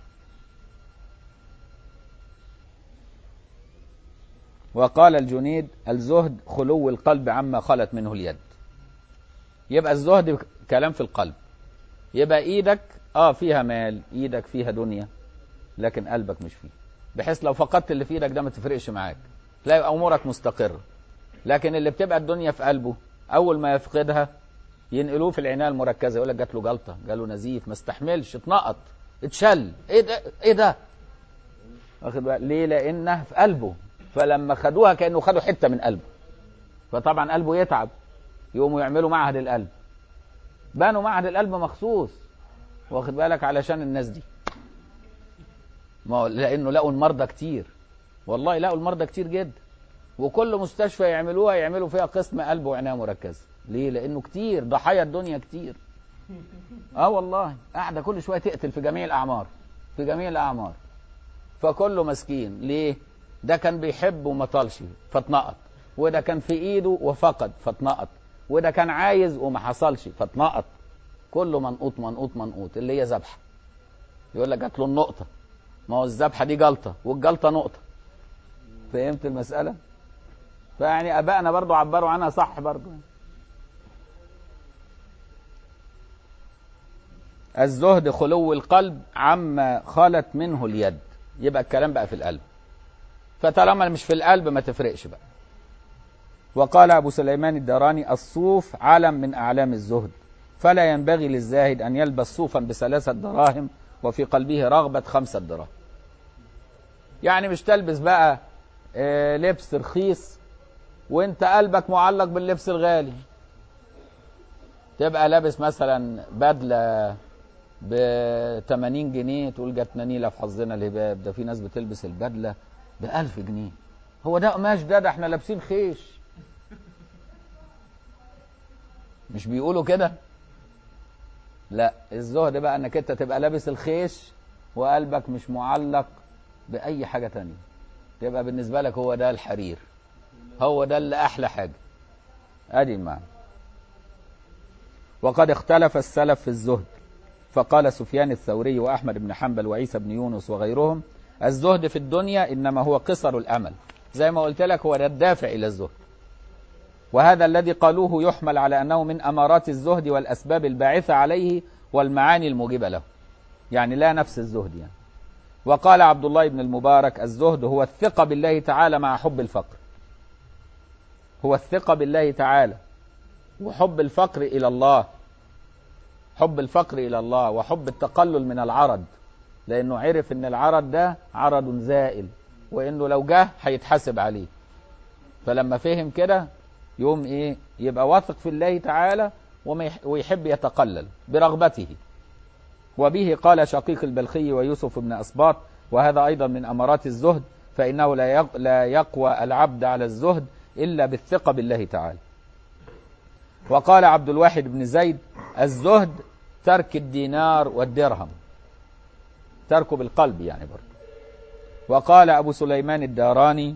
[SPEAKER 1] وقال الجنيد الزهد خلو القلب عما خلت منه اليد يبقى الزهد كلام في القلب يبقى ايدك اه فيها مال ايدك فيها دنيا لكن قلبك مش فيه بحيث لو فقدت اللي في ايدك ده ما تفرقش معاك تلاقي امورك مستقره لكن اللي بتبقى الدنيا في قلبه اول ما يفقدها ينقلوه في العنايه المركزه يقول لك جات له جلطه جاله نزيف ما استحملش اتنقط اتشل ايه ده ايه ده واخد بالك ليه لانه في قلبه فلما خدوها كانه خدوا حته من قلبه فطبعا قلبه يتعب يقوموا يعملوا معهد القلب بنوا معهد القلب مخصوص واخد بالك علشان الناس دي ما هو لانه لقوا المرضى كتير والله لقوا المرضى كتير جدا وكل مستشفى يعملوها يعملوا فيها قسم قلب وعنايه مركزه ليه لانه كتير ضحايا الدنيا كتير اه والله قاعده كل شويه تقتل في جميع الاعمار في جميع الاعمار فكله مسكين ليه ده كان بيحب وما طالش فاتنقط وده كان في ايده وفقد فاتنقط وده كان عايز وما حصلش فاتنقط كله منقوط منقوط منقوط اللي هي ذبحه يقول لك جات له النقطه ما هو الذبحه دي جلطه والجلطه نقطه فهمت المساله فيعني ابائنا برضو عبروا عنها صح برضو الزهد خلو القلب عما خلت منه اليد يبقى الكلام بقى في القلب فطالما مش في القلب ما تفرقش بقى وقال أبو سليمان الداراني الصوف علم من أعلام الزهد فلا ينبغي للزاهد أن يلبس صوفا بثلاثة دراهم وفي قلبه رغبة خمسة دراهم يعني مش تلبس بقى آه، لبس رخيص وانت قلبك معلق باللبس الغالي تبقى لابس مثلا بدلة ب 80 جنيه تقول جاتنا نيلة في حظنا الهباب ده في ناس بتلبس البدلة ب 1000 جنيه هو ده قماش ده ده احنا لابسين خيش مش بيقولوا كده لا الزهد بقى انك انت تبقى لابس الخيش وقلبك مش معلق باي حاجه تانية تبقى بالنسبه لك هو ده الحرير هو ده اللي احلى حاجه ادي المعنى وقد اختلف السلف في الزهد فقال سفيان الثوري واحمد بن حنبل وعيسى بن يونس وغيرهم الزهد في الدنيا انما هو قصر الامل زي ما قلت لك هو ده الدافع الى الزهد وهذا الذي قالوه يحمل على انه من امارات الزهد والاسباب الباعثه عليه والمعاني الموجبه له يعني لا نفس الزهد يعني وقال عبد الله بن المبارك الزهد هو الثقه بالله تعالى مع حب الفقر هو الثقه بالله تعالى وحب الفقر الى الله حب الفقر الى الله وحب التقلل من العرض لانه عرف ان العرض ده عرض زائل وانه لو جه هيتحاسب عليه فلما فهم كده يوم ايه يبقى واثق في الله تعالى وما يح- ويحب يتقلل برغبته وبه قال شقيق البلخي ويوسف بن اسباط وهذا ايضا من امارات الزهد فانه لا يق- لا يقوى العبد على الزهد الا بالثقه بالله تعالى وقال عبد الواحد بن زيد الزهد ترك الدينار والدرهم تركه بالقلب يعني برضه وقال أبو سليمان الداراني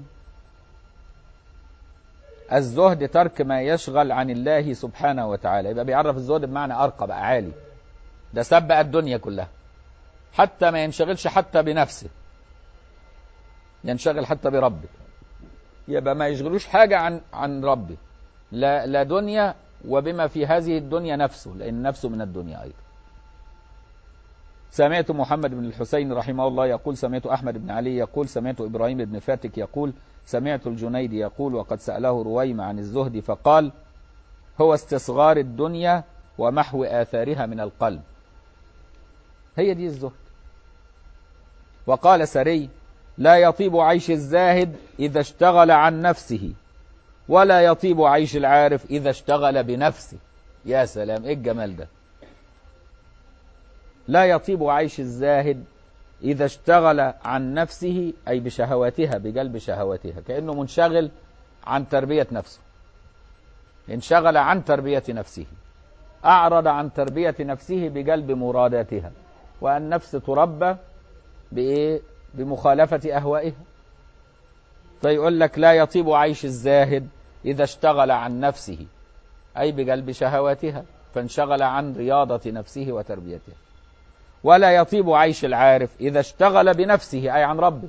[SPEAKER 1] الزهد ترك ما يشغل عن الله سبحانه وتعالى يبقى بيعرف الزهد بمعنى أرقى بقى عالي ده ساب بقى الدنيا كلها حتى ما ينشغلش حتى بنفسه ينشغل حتى بربه يبقى ما يشغلوش حاجة عن عن ربه لا لا دنيا وبما في هذه الدنيا نفسه لأن نفسه من الدنيا أيضا سمعت محمد بن الحسين رحمه الله يقول سمعت أحمد بن علي يقول سمعت إبراهيم بن فاتك يقول سمعت الجنيد يقول وقد سأله رويم عن الزهد فقال هو استصغار الدنيا ومحو آثارها من القلب هي دي الزهد وقال سري لا يطيب عيش الزاهد إذا اشتغل عن نفسه ولا يطيب عيش العارف إذا اشتغل بنفسه يا سلام إيه الجمال ده لا يطيب عيش الزاهد إذا اشتغل عن نفسه أي بشهواتها بقلب شهواتها كأنه منشغل عن تربية نفسه انشغل عن تربية نفسه أعرض عن تربية نفسه بقلب مراداتها والنفس تربى بإيه؟ بمخالفة أهوائها فيقول لك لا يطيب عيش الزاهد إذا اشتغل عن نفسه أي بقلب شهواتها فانشغل عن رياضة نفسه وتربيتها ولا يطيب عيش العارف إذا اشتغل بنفسه أي عن ربه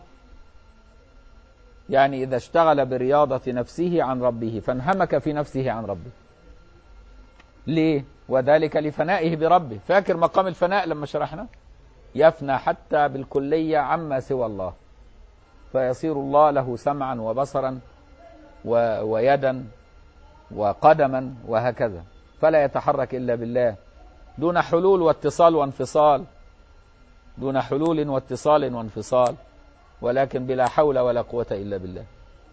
[SPEAKER 1] يعني إذا اشتغل برياضة نفسه عن ربه فانهمك في نفسه عن ربه ليه؟ وذلك لفنائه بربه فاكر مقام الفناء لما شرحنا يفنى حتى بالكلية عما سوى الله فيصير الله له سمعا وبصرا و... ويدا وقدما وهكذا فلا يتحرك إلا بالله دون حلول واتصال وانفصال دون حلول واتصال وانفصال ولكن بلا حول ولا قوة إلا بالله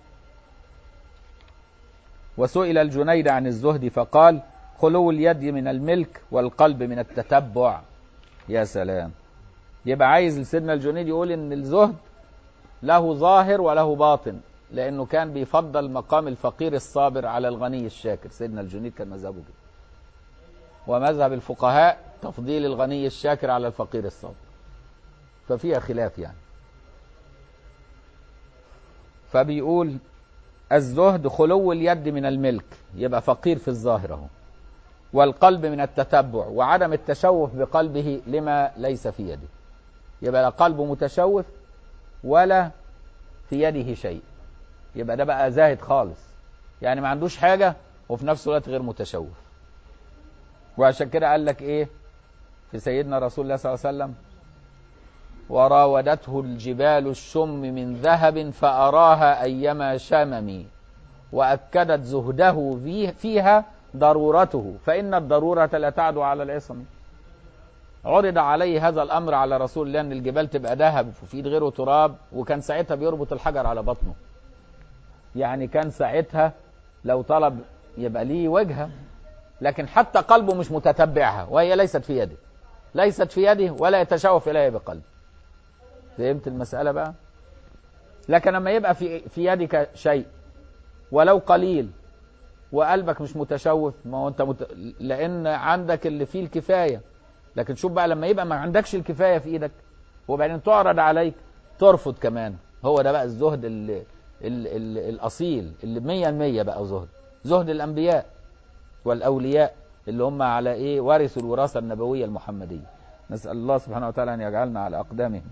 [SPEAKER 1] وسئل الجنيد عن الزهد فقال خلو اليد من الملك والقلب من التتبع يا سلام يبقى عايز سيدنا الجنيد يقول ان الزهد له ظاهر وله باطن لانه كان بيفضل مقام الفقير الصابر على الغني الشاكر سيدنا الجنيد كان مذهبه كده ومذهب الفقهاء تفضيل الغني الشاكر على الفقير الصابر ففيها خلاف يعني فبيقول الزهد خلو اليد من الملك يبقى فقير في الظاهر اهو والقلب من التتبع وعدم التشوف بقلبه لما ليس في يده يبقى لا قلبه متشوف ولا في يده شيء يبقى ده بقى زاهد خالص يعني ما عندوش حاجة وفي نفس الوقت غير متشوف وعشان كده قال لك ايه في سيدنا رسول الله صلى الله عليه وسلم وراودته الجبال الشم من ذهب فأراها أيما شمم وأكدت زهده فيها ضرورته فإن الضرورة لا تعدو على العصم عرض عليه هذا الأمر على رسول الله أن الجبال تبقى ذهب وفي ايد غيره تراب وكان ساعتها بيربط الحجر على بطنه يعني كان ساعتها لو طلب يبقى ليه وجهة لكن حتى قلبه مش متتبعها وهي ليست في يده ليست في يده ولا يتشوف إليها بقلبه فهمت المسألة بقى لكن لما يبقى في في يدك شيء ولو قليل وقلبك مش متشوف ما هو انت مت... لان عندك اللي فيه الكفايه لكن شوف بقى لما يبقى ما عندكش الكفايه في ايدك وبعدين تعرض عليك ترفض كمان هو ده بقى الزهد ال... ال... ال... الاصيل اللي 100% بقى زهد زهد الانبياء والاولياء اللي هم على ايه ورثوا الوراثه النبويه المحمديه نسال الله سبحانه وتعالى ان يجعلنا على اقدامهم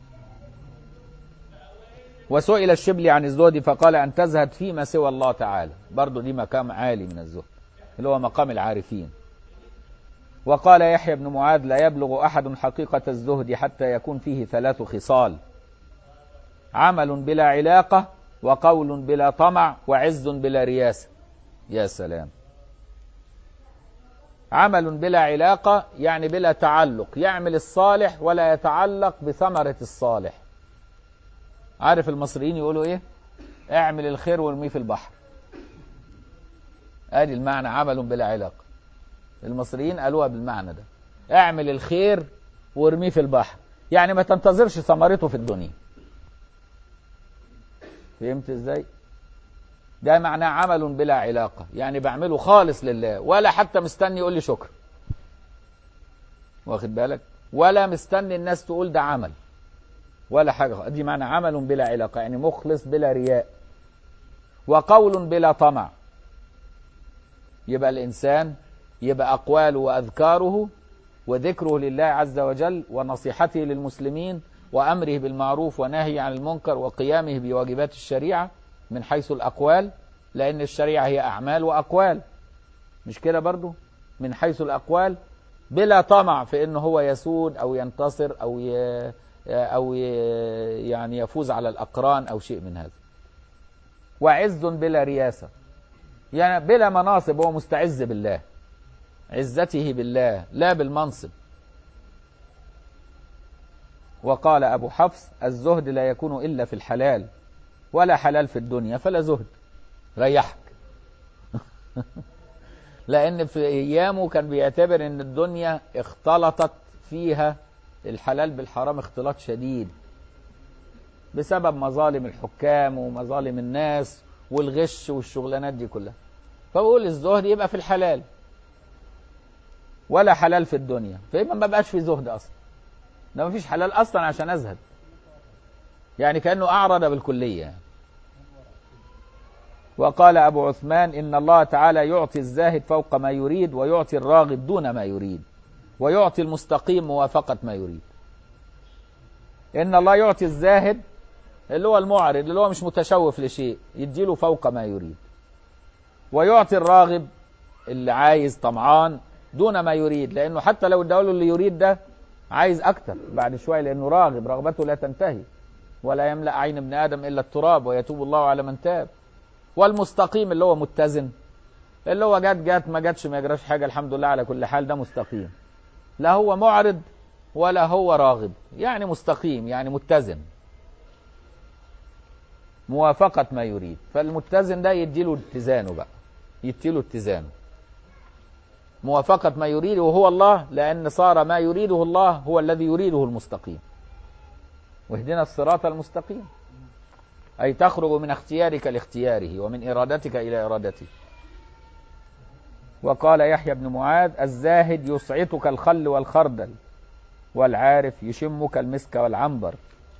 [SPEAKER 1] وسئل الشبلي عن الزهد فقال أن تزهد فيما سوى الله تعالى برضو دي مقام عالي من الزهد اللي هو مقام العارفين وقال يحيى بن معاذ لا يبلغ أحد حقيقة الزهد حتى يكون فيه ثلاث خصال عمل بلا علاقة وقول بلا طمع وعز بلا رياسة يا سلام عمل بلا علاقة يعني بلا تعلق يعمل الصالح ولا يتعلق بثمرة الصالح عارف المصريين يقولوا ايه اعمل الخير وارميه في البحر ادي المعنى عمل بلا علاقه المصريين قالوها بالمعنى ده اعمل الخير وارميه في البحر يعني ما تنتظرش ثمرته في الدنيا فهمت ازاي ده معناه عمل بلا علاقه يعني بعمله خالص لله ولا حتى مستني يقول لي شكر واخد بالك ولا مستني الناس تقول ده عمل ولا حاجة دي معنى عمل بلا علاقة يعني مخلص بلا رياء وقول بلا طمع يبقى الإنسان يبقى أقواله وأذكاره وذكره لله عز وجل ونصيحته للمسلمين وأمره بالمعروف ونهي عن المنكر وقيامه بواجبات الشريعة من حيث الأقوال لأن الشريعة هي أعمال وأقوال مش كده برضو من حيث الأقوال بلا طمع في انه هو يسود او ينتصر او ي... او ي... يعني يفوز على الاقران او شيء من هذا وعز بلا رياسه يعني بلا مناصب هو مستعز بالله عزته بالله لا بالمنصب وقال ابو حفص الزهد لا يكون الا في الحلال ولا حلال في الدنيا فلا زهد ريحك لان في ايامه كان بيعتبر ان الدنيا اختلطت فيها الحلال بالحرام اختلاط شديد بسبب مظالم الحكام ومظالم الناس والغش والشغلانات دي كلها فبقول الزهد يبقى في الحلال ولا حلال في الدنيا فيبقى ما بقاش في زهد اصلا ده ما فيش حلال اصلا عشان ازهد يعني كانه اعرض بالكليه يعني. وقال ابو عثمان ان الله تعالى يعطي الزاهد فوق ما يريد ويعطي الراغب دون ما يريد ويعطي المستقيم موافقه ما يريد ان الله يعطي الزاهد اللي هو المعرض اللي هو مش متشوف لشيء يديله فوق ما يريد ويعطي الراغب اللي عايز طمعان دون ما يريد لانه حتى لو اداله اللي يريد ده عايز اكتر بعد شويه لانه راغب رغبته لا تنتهي ولا يملا عين ابن ادم الا التراب ويتوب الله على من تاب والمستقيم اللي هو متزن اللي هو جت جت ما جاتش ما يجراش حاجه الحمد لله على كل حال ده مستقيم لا هو معرض ولا هو راغب يعني مستقيم يعني متزن موافقة ما يريد فالمتزن ده يديله اتزانه بقى يديله اتزانه موافقة ما يريده هو الله لأن صار ما يريده الله هو الذي يريده المستقيم واهدنا الصراط المستقيم أي تخرج من اختيارك لاختياره ومن إرادتك إلى إرادته وقال يحيى بن معاذ الزاهد يصعتك الخل والخردل والعارف يشمك المسك والعنبر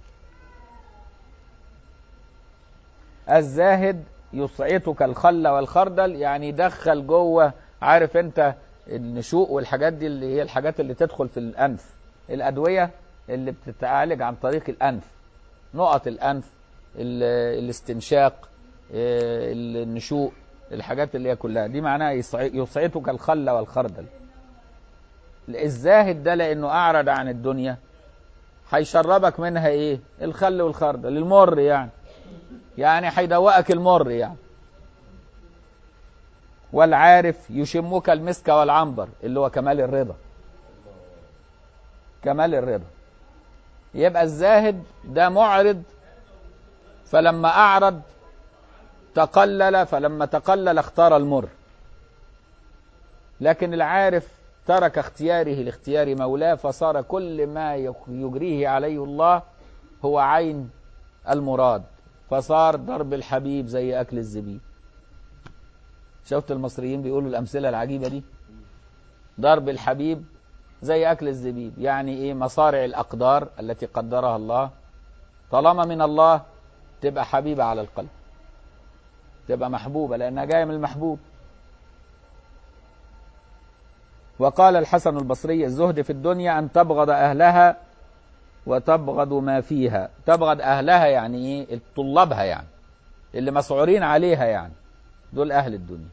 [SPEAKER 1] الزاهد يصعتك الخل والخردل يعني دخل جوه عارف انت النشوء والحاجات دي اللي هي الحاجات اللي تدخل في الانف الادويه اللي بتتعالج عن طريق الانف نقط الانف ال- الاستنشاق آه، النشوء الحاجات اللي هي كلها دي معناها يصع- يصعتك الخل والخردل الزاهد ده لانه اعرض عن الدنيا هيشربك منها ايه الخل والخردل المر يعني يعني هيدوقك المر يعني والعارف يشمك المسك والعنبر اللي هو كمال الرضا كمال الرضا يبقى الزاهد ده معرض فلما أعرض تقلل فلما تقلل اختار المر لكن العارف ترك اختياره لاختيار مولاه فصار كل ما يجريه عليه الله هو عين المراد فصار ضرب الحبيب زي أكل الزبيب شفت المصريين بيقولوا الأمثلة العجيبة دي ضرب الحبيب زي أكل الزبيب يعني إيه مصارع الأقدار التي قدرها الله طالما من الله تبقى حبيبة على القلب تبقى محبوبة لأنها جاية من المحبوب وقال الحسن البصري الزهد في الدنيا أن تبغض أهلها وتبغض ما فيها تبغض أهلها يعني إيه طلابها يعني اللي مسعورين عليها يعني دول أهل الدنيا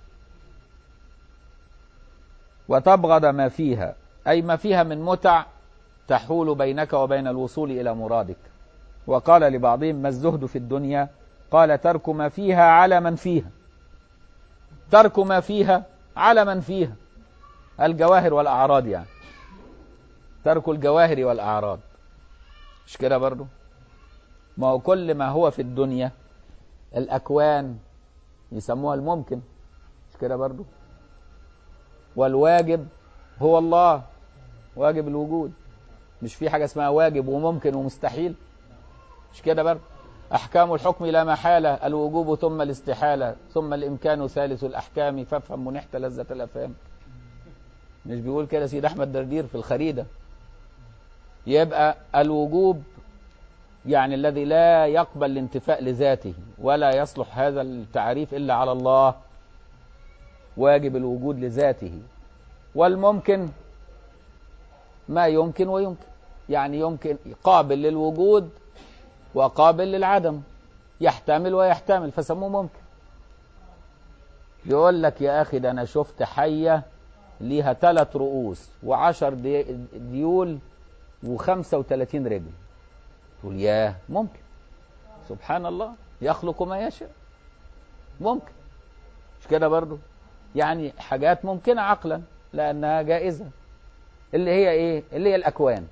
[SPEAKER 1] وتبغض ما فيها أي ما فيها من متع تحول بينك وبين الوصول إلى مرادك وقال لبعضهم ما الزهد في الدنيا قال ترك ما فيها على من فيها ترك ما فيها على من فيها الجواهر والأعراض يعني ترك الجواهر والأعراض مش كده برضو ما هو كل ما هو في الدنيا الأكوان يسموها الممكن مش كده برضو والواجب هو الله واجب الوجود مش في حاجة اسمها واجب وممكن ومستحيل مش كده برضو أحكام الحكم لا محالة الوجوب ثم الاستحالة ثم الإمكان ثالث الأحكام فافهم منحت لذة الأفهام مش بيقول كده سيد أحمد دردير في الخريدة يبقى الوجوب يعني الذي لا يقبل الانتفاء لذاته ولا يصلح هذا التعريف إلا على الله واجب الوجود لذاته والممكن ما يمكن ويمكن يعني يمكن قابل للوجود وقابل للعدم يحتمل ويحتمل فسموه ممكن يقول لك يا أخي ده أنا شفت حية ليها ثلاث رؤوس وعشر دي- ديول وخمسة وثلاثين رجل تقول ياه ممكن سبحان الله يخلق ما يشاء ممكن مش كده برضو يعني حاجات ممكنة عقلا لأنها جائزة اللي هي إيه اللي هي الأكوان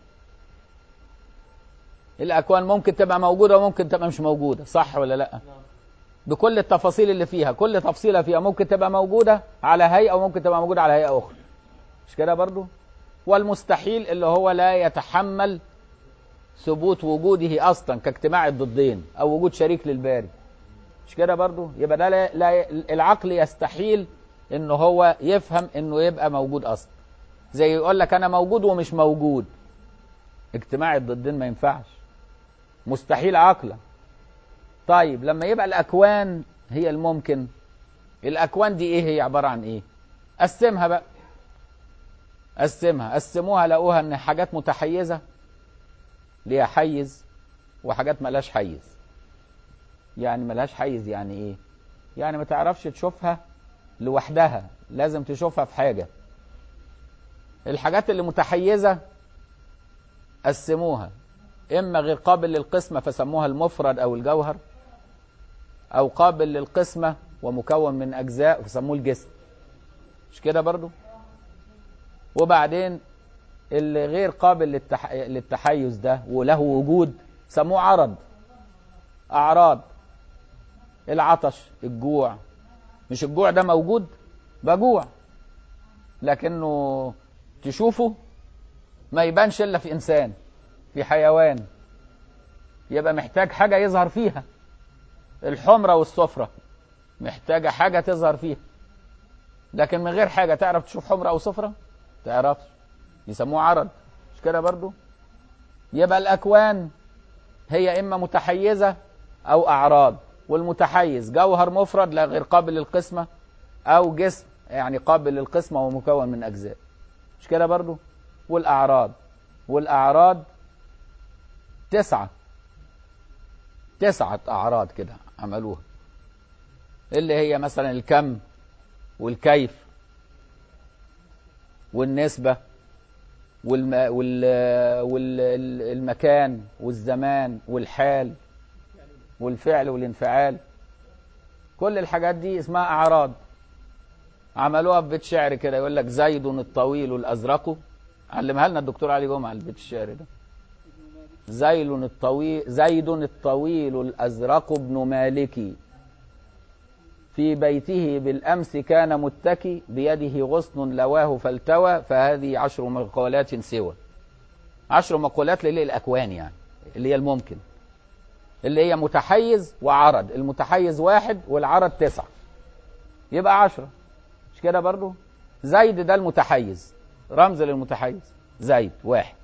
[SPEAKER 1] الأكوان ممكن تبقى موجودة وممكن تبقى مش موجودة صح ولا لأ بكل التفاصيل اللي فيها كل تفصيلة فيها ممكن تبقى موجودة على هيئة وممكن تبقى موجودة على هيئة أخرى مش كده برضو والمستحيل اللي هو لا يتحمل ثبوت وجوده أصلا كاجتماع الضدين أو وجود شريك للباري مش كده برضو يبقى ده لا, لا العقل يستحيل ان هو يفهم انه يبقى موجود اصلا زي يقول لك انا موجود ومش موجود اجتماع الضدين ما ينفعش مستحيل عقلا طيب لما يبقى الاكوان هي الممكن الاكوان دي ايه هي عباره عن ايه قسمها بقى قسمها قسموها لقوها ان حاجات متحيزه ليها حيز وحاجات ملهاش حيز يعني ملهاش حيز يعني ايه يعني ما تعرفش تشوفها لوحدها لازم تشوفها في حاجة الحاجات اللي متحيزة قسموها إما غير قابل للقسمة فسموها المفرد أو الجوهر أو قابل للقسمة ومكون من أجزاء فسموه الجسم مش كده برضو وبعدين اللي غير قابل للتح... للتحيز ده وله وجود سموه عرض أعراض العطش الجوع مش الجوع ده موجود بجوع لكنه تشوفه ما يبانش الا في انسان في حيوان يبقى محتاج حاجه يظهر فيها الحمرة والصفرة محتاجة حاجة تظهر فيها لكن من غير حاجة تعرف تشوف حمرة أو صفرة تعرفش يسموه عرض مش كده برضو يبقى الأكوان هي إما متحيزة أو أعراض والمتحيز جوهر مفرد لا غير قابل للقسمة أو جسم يعني قابل للقسمة ومكون من أجزاء مش كده برضو والأعراض والأعراض تسعة تسعة أعراض كده عملوها اللي هي مثلا الكم والكيف والنسبة والم... وال... والمكان والزمان والحال والفعل والانفعال كل الحاجات دي اسمها أعراض عملوها في بيت شعر كده يقول لك زيد الطويل الأزرق علمها لنا الدكتور علي جمعة البيت الشعر ده زيل الطويل زيد الطويل الأزرق ابن مالك في بيته بالأمس كان متكي بيده غصن لواه فالتوى فهذه عشر مقولات سوى عشر مقولات اللي هي الأكوان يعني اللي هي الممكن اللي هي متحيز وعرض المتحيز واحد والعرض تسعة يبقى عشرة مش كده برضو زيد ده المتحيز رمز للمتحيز زيد واحد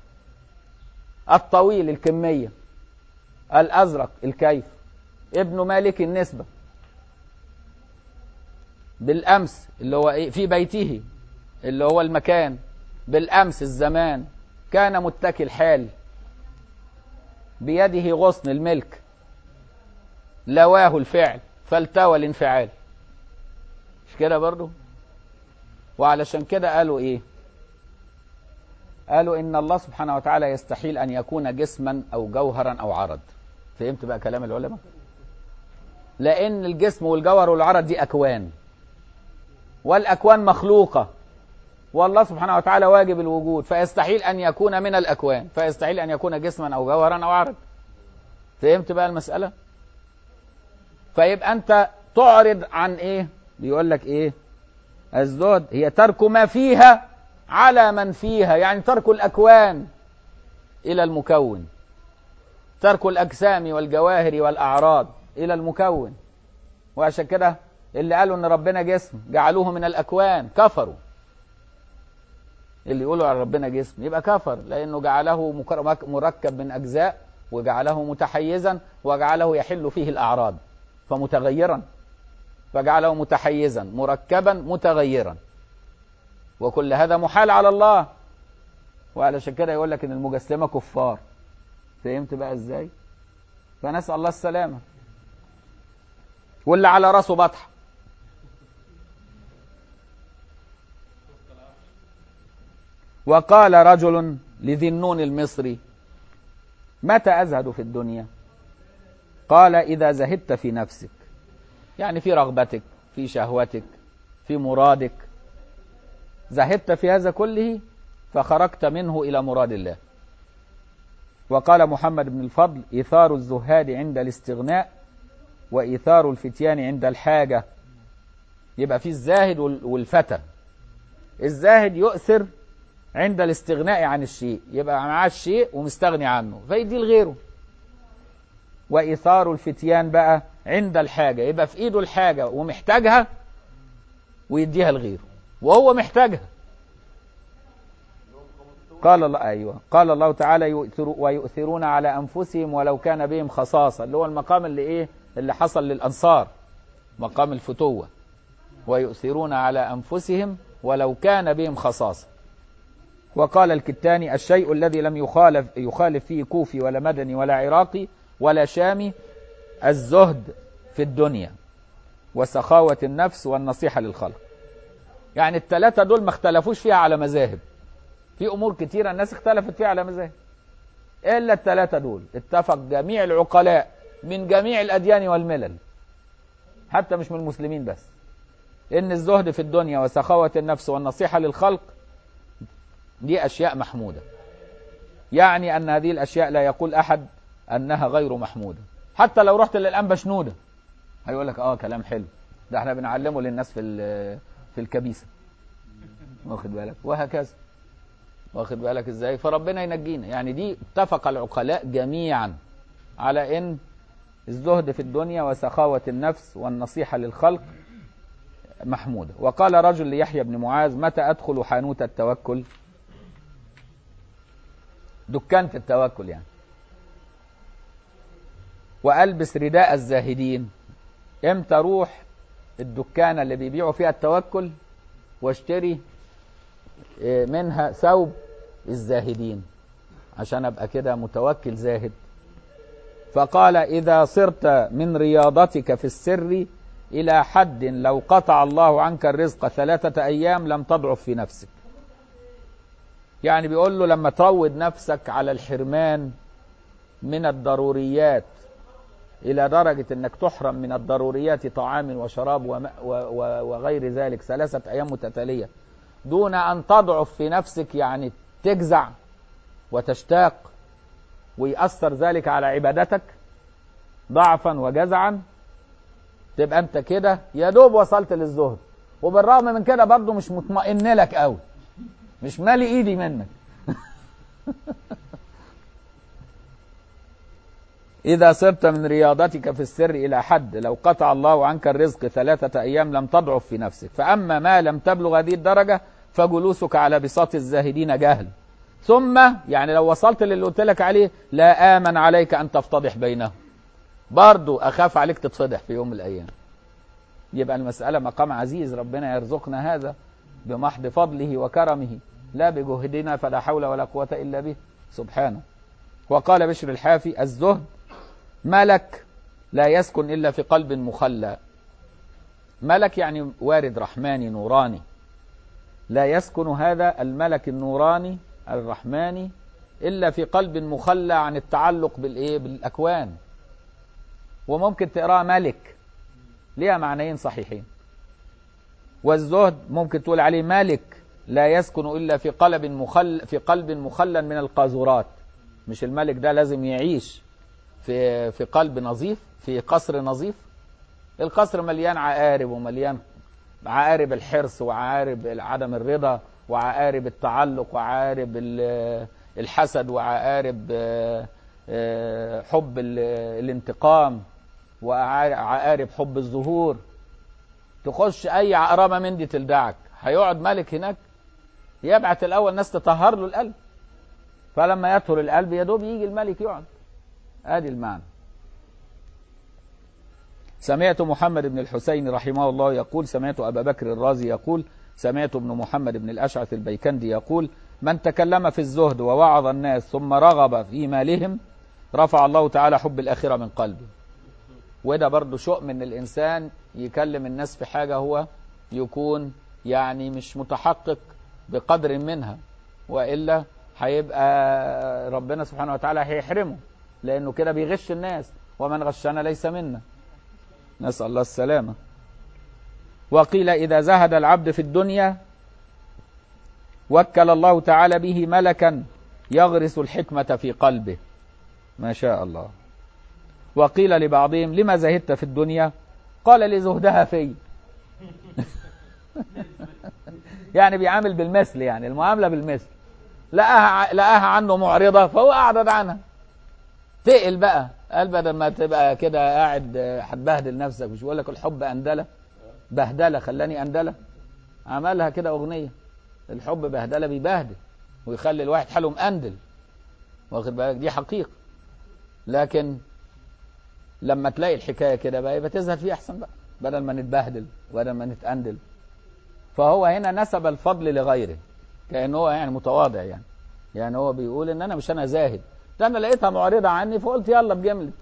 [SPEAKER 1] الطويل الكمية الأزرق الكيف ابن مالك النسبة بالأمس اللي هو إيه في بيته اللي هو المكان بالأمس الزمان كان متكي الحال بيده غصن الملك لواه الفعل فالتوى الانفعال مش كده برضو وعلشان كده قالوا ايه قالوا ان الله سبحانه وتعالى يستحيل ان يكون جسما او جوهرا او عرض فهمت بقى كلام العلماء لان الجسم والجوهر والعرض دي اكوان والاكوان مخلوقه والله سبحانه وتعالى واجب الوجود فيستحيل ان يكون من الاكوان فيستحيل ان يكون جسما او جوهرا او عرض فهمت بقى المساله فيبقى انت تعرض عن ايه بيقول لك ايه الزهد هي ترك ما فيها على من فيها يعني ترك الاكوان الى المكون ترك الاجسام والجواهر والاعراض الى المكون وعشان كده اللي قالوا ان ربنا جسم جعلوه من الاكوان كفروا اللي يقولوا على ربنا جسم يبقى كفر لانه جعله مركب من اجزاء وجعله متحيزا وجعله يحل فيه الاعراض فمتغيرا فجعله متحيزا مركبا متغيرا وكل هذا محال على الله وعلشان كده يقول لك ان المجسمه كفار فهمت بقى ازاي فنسال الله السلامه واللي على راسه بطحه وقال رجل لذي النون المصري متى أزهد في الدنيا قال إذا زهدت في نفسك يعني في رغبتك في شهوتك في مرادك زهدت في هذا كله فخرجت منه إلى مراد الله وقال محمد بن الفضل إيثار الزهاد عند الاستغناء وإيثار الفتيان عند الحاجة يبقى في الزاهد وال- والفتى الزاهد يؤثر عند الاستغناء عن الشيء يبقى معاه الشيء ومستغني عنه فيدي لغيره وإيثار الفتيان بقى عند الحاجة يبقى في إيده الحاجة ومحتاجها ويديها لغيره وهو محتاجها قال الله أيوة قال الله تعالى يؤثر ويؤثرون على أنفسهم ولو كان بهم خصاصة اللي هو المقام اللي إيه اللي حصل للأنصار مقام الفتوة ويؤثرون على أنفسهم ولو كان بهم خصاصة وقال الكتاني الشيء الذي لم يخالف يخالف فيه كوفي ولا مدني ولا عراقي ولا شامي الزهد في الدنيا وسخاوة النفس والنصيحة للخلق يعني الثلاثة دول ما اختلفوش فيها على مذاهب في أمور كتيرة الناس اختلفت فيها على مذاهب إلا الثلاثة دول اتفق جميع العقلاء من جميع الأديان والملل حتى مش من المسلمين بس إن الزهد في الدنيا وسخاوة النفس والنصيحة للخلق دي أشياء محمودة يعني أن هذه الأشياء لا يقول أحد أنها غير محمودة حتى لو رحت للأنبا شنودة هيقول لك آه كلام حلو ده احنا بنعلمه للناس في ال- في الكبيسة واخد بالك وهكذا واخد بالك ازاي فربنا ينجينا يعني دي اتفق العقلاء جميعا على ان الزهد في الدنيا وسخاوة النفس والنصيحة للخلق محمودة وقال رجل ليحيى بن معاذ متى أدخل حانوت التوكل دكانة التوكل يعني وألبس رداء الزاهدين امتى اروح الدكانة اللي بيبيعوا فيها التوكل واشتري إيه، منها ثوب الزاهدين عشان ابقى كده متوكل زاهد فقال اذا صرت من رياضتك في السر الى حد لو قطع الله عنك الرزق ثلاثة ايام لم تضعف في نفسك يعني بيقول له لما تروض نفسك على الحرمان من الضروريات إلى درجة أنك تحرم من الضروريات طعام وشراب وماء و- و- وغير ذلك ثلاثة أيام متتالية دون أن تضعف في نفسك يعني تجزع وتشتاق ويأثر ذلك على عبادتك ضعفا وجزعا تبقى أنت كده يا دوب وصلت للزهد وبالرغم من كده برضه مش مطمئن لك قوي مش مالي ايدي منك إذا صرت من رياضتك في السر إلى حد لو قطع الله عنك الرزق ثلاثة أيام لم تضعف في نفسك فأما ما لم تبلغ هذه الدرجة فجلوسك على بساط الزاهدين جهل ثم يعني لو وصلت للي قلت لك عليه لا آمن عليك أن تفتضح بينهم برضو أخاف عليك تتفضح في يوم من الأيام يبقى المسألة مقام عزيز ربنا يرزقنا هذا بمحض فضله وكرمه لا بجهدنا فلا حول ولا قوة إلا به سبحانه وقال بشر الحافي الزهد ملك لا يسكن إلا في قلب مخلى ملك يعني وارد رحماني نوراني لا يسكن هذا الملك النوراني الرحماني إلا في قلب مخلى عن التعلق بالإيه بالأكوان وممكن تقرأ ملك ليها معنيين صحيحين والزهد ممكن تقول عليه ملك لا يسكن إلا في قلب مخل في قلب مخلى من القاذورات مش الملك ده لازم يعيش في في قلب نظيف في قصر نظيف القصر مليان عقارب ومليان عقارب الحرص وعقارب عدم الرضا وعقارب التعلق وعقارب ال- الحسد وعقارب آه، آه، حب ال- الانتقام وعقارب حب الظهور تخش اي عقربه من دي تلدعك هيقعد ملك هناك يبعت الاول ناس تطهر له القلب فلما يطهر القلب يا دوب يجي الملك يقعد ادي المعنى سمعت محمد بن الحسين رحمه الله يقول سمعت أبا بكر الرازي يقول سمعت ابن محمد بن الأشعث البيكندي يقول من تكلم في الزهد ووعظ الناس ثم رغب في مالهم رفع الله تعالى حب الآخرة من قلبه وده برضو شؤم ان الإنسان يكلم الناس في حاجة هو يكون يعني مش متحقق بقدر منها والا هيبقى ربنا سبحانه وتعالى هيحرمه لانه كده بيغش الناس ومن غشنا ليس منا نسال الله السلامه وقيل اذا زهد العبد في الدنيا وكل الله تعالى به ملكا يغرس الحكمه في قلبه ما شاء الله وقيل لبعضهم لما زهدت في الدنيا قال لزهدها في يعني بيعامل بالمثل يعني المعامله بالمثل لقاها لقاها عنه معرضه فهو اعرض عنها تقل بقى قال بدل ما تبقى كده قاعد هتبهدل نفسك مش بقول لك الحب اندله بهدله خلاني اندله عملها كده اغنيه الحب بهدله بيبهدل ويخلي الواحد حاله مأندل واخد بالك دي حقيقه لكن لما تلاقي الحكايه كده بقى يبقى تزهد فيه احسن بقى بدل ما نتبهدل بدل ما نتأندل فهو هنا نسب الفضل لغيره كأنه هو يعني متواضع يعني يعني هو بيقول ان انا مش انا زاهد ده انا لقيتها معرضة عني فقلت يلا بجملة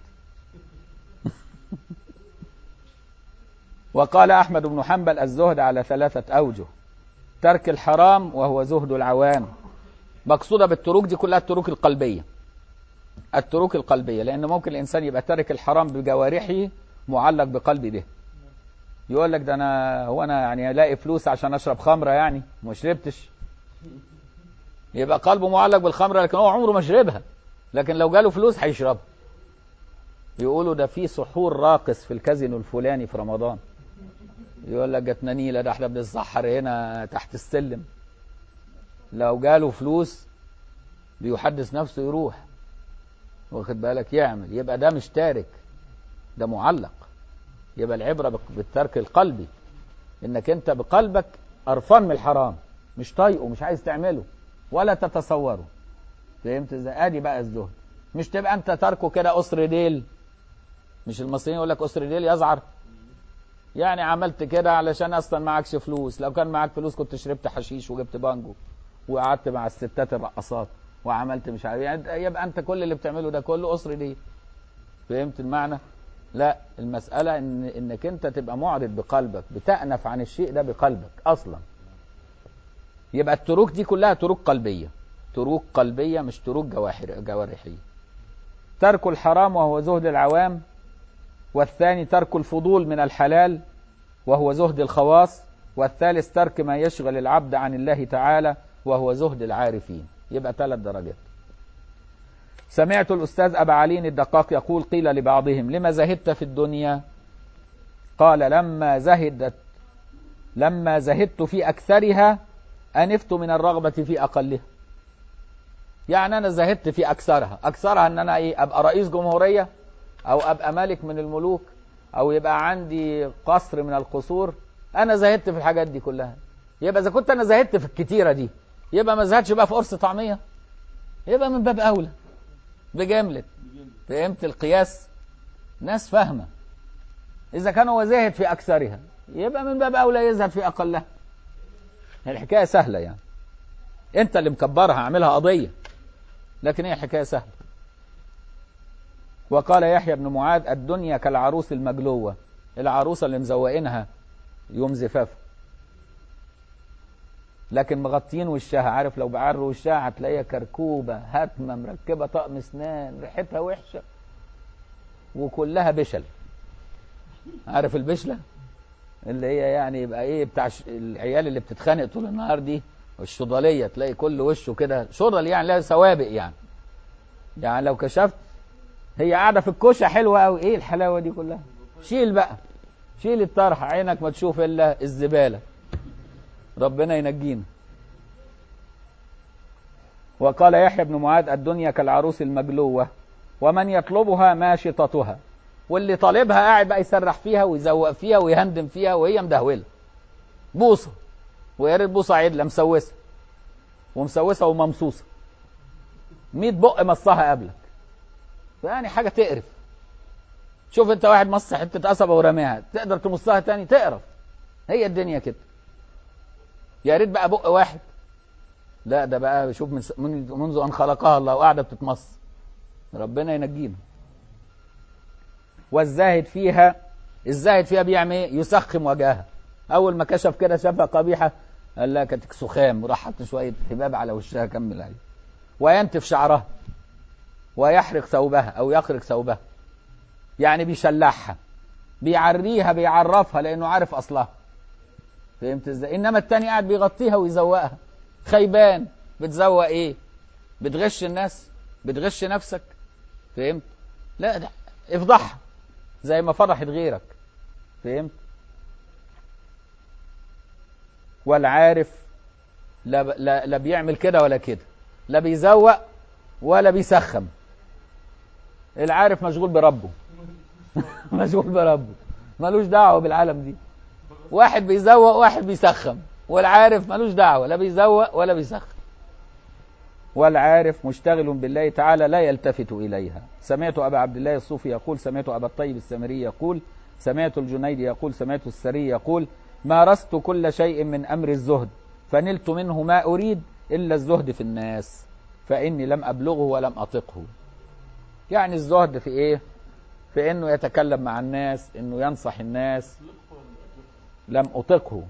[SPEAKER 1] وقال احمد بن حنبل الزهد على ثلاثة اوجه ترك الحرام وهو زهد العوام مقصودة بالتروك دي كلها التروك القلبية التروك القلبية لان ممكن الانسان يبقى تارك الحرام بجوارحه معلق بقلبه ده يقول لك ده انا هو انا يعني الاقي فلوس عشان اشرب خمره يعني ما شربتش يبقى قلبه معلق بالخمره لكن هو عمره ما شربها لكن لو جاله فلوس هيشربها يقولوا ده في سحور راقص في الكازينو الفلاني في رمضان يقول لك جاتنا نيله ده احنا بنتسحر هنا تحت السلم لو جاله فلوس بيحدث نفسه يروح واخد بالك يعمل يبقى ده مش تارك ده معلق يبقى العبرة بالترك القلبي انك انت بقلبك قرفان من الحرام مش طايقه مش عايز تعمله ولا تتصوره فهمت ازاي ادي بقى الزهد مش تبقى انت تركه كده قصر ديل مش المصريين يقول لك قصر ديل يزعر يعني عملت كده علشان اصلا معكش فلوس لو كان معاك فلوس كنت شربت حشيش وجبت بانجو وقعدت مع الستات الرقصات وعملت مش عارف يعني يبقى انت كل اللي بتعمله ده كله قصر ديل فهمت المعنى لا المسألة إن إنك أنت تبقى معرض بقلبك بتأنف عن الشيء ده بقلبك أصلا يبقى التروك دي كلها تروك قلبية تروك قلبية مش تروك جواحر جوارحية ترك الحرام وهو زهد العوام والثاني ترك الفضول من الحلال وهو زهد الخواص والثالث ترك ما يشغل العبد عن الله تعالى وهو زهد العارفين يبقى ثلاث درجات سمعت الأستاذ أبا علي الدقاق يقول قيل لبعضهم لما زهدت في الدنيا قال لما زهدت لما زهدت في أكثرها أنفت من الرغبة في أقلها يعني أنا زهدت في أكثرها أكثرها أن أنا إيه أبقى رئيس جمهورية أو أبقى ملك من الملوك أو يبقى عندي قصر من القصور أنا زهدت في الحاجات دي كلها يبقى إذا كنت أنا زهدت في الكتيرة دي يبقى ما زهدش بقى في قرص طعمية يبقى من باب أولى بجملة فهمت القياس ناس فاهمة إذا كان هو زاهد في أكثرها يبقى من باب أولى يزهد في أقلها الحكاية سهلة يعني أنت اللي مكبرها عاملها قضية لكن هي حكاية سهلة وقال يحيى بن معاذ الدنيا كالعروس المجلوة العروسة اللي مزوقينها يوم زفافها لكن مغطين وشها عارف لو بعروا وشها هتلاقيها كركوبة هاتمة مركبة طقم اسنان ريحتها وحشة وكلها بشل عارف البشلة اللي هي يعني يبقى ايه بتاع ش... العيال اللي بتتخانق طول النهار دي والشضالية تلاقي كل وشه كده شضل يعني لها سوابق يعني يعني لو كشفت هي قاعدة في الكوشة حلوة قوي ايه الحلاوة دي كلها شيل بقى شيل الطرح عينك ما تشوف الا الزبالة ربنا ينجينا وقال يحيى بن معاذ الدنيا كالعروس المجلوة ومن يطلبها ماشطتها واللي طالبها قاعد بقى يسرح فيها ويزوق فيها ويهندم فيها وهي مدهولة بوصة ويا ريت بوصة عدلة مسوسة ومسوسة وممصوصة 100 بق مصها قبلك يعني حاجة تقرف شوف انت واحد مص حتة قصبة ورماها تقدر تمصها تاني تقرف هي الدنيا كده يا ريت بقى بق واحد لا ده بقى شوف من منذ ان خلقها الله وقاعده بتتمص ربنا ينجينا والزاهد فيها الزاهد فيها بيعمل ايه يسخم وجهها اول ما كشف كده شافها قبيحه قال لها كانت سخام وراح حط شويه حباب على وشها كمل عليه وينتف شعرها ويحرق ثوبها او يخرق ثوبها يعني بيشلحها بيعريها بيعرفها لانه عارف اصلها فهمت ازاي انما التاني قاعد بيغطيها ويزوقها خيبان بتزوق ايه بتغش الناس بتغش نفسك فهمت لا ده افضحها زي ما فرحت غيرك فهمت والعارف لا, لا, لا بيعمل كده ولا كده لا بيزوق ولا بيسخم العارف مشغول بربه مشغول بربه ملوش دعوه بالعالم دي واحد بيزوق واحد بيسخم والعارف ملوش دعوه لا بيزوق ولا بيسخم والعارف مشتغل بالله تعالى لا يلتفت إليها سمعت أبا عبد الله الصوفي يقول سمعت أبا الطيب السمري يقول سمعت الجنيد يقول سمعت السري يقول مارست كل شيء من أمر الزهد فنلت منه ما أريد إلا الزهد في الناس فإني لم أبلغه ولم أطقه يعني الزهد في إيه في إنه يتكلم مع الناس إنه ينصح الناس لم أطقه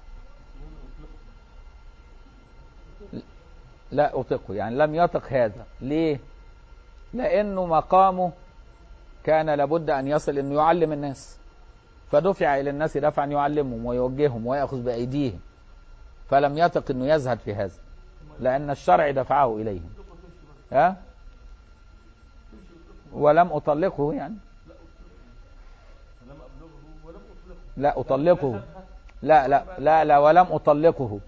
[SPEAKER 1] لا أطقه يعني لم يطق هذا ليه لأنه مقامه كان لابد أن يصل أنه يعلم الناس فدفع إلى الناس دفعا يعلمهم ويوجههم ويأخذ بأيديهم فلم يطق أنه يزهد في هذا لأن الشرع دفعه إليهم ها ولم أطلقه يعني لا أطلقه لا لا لا لا ولم أطلقه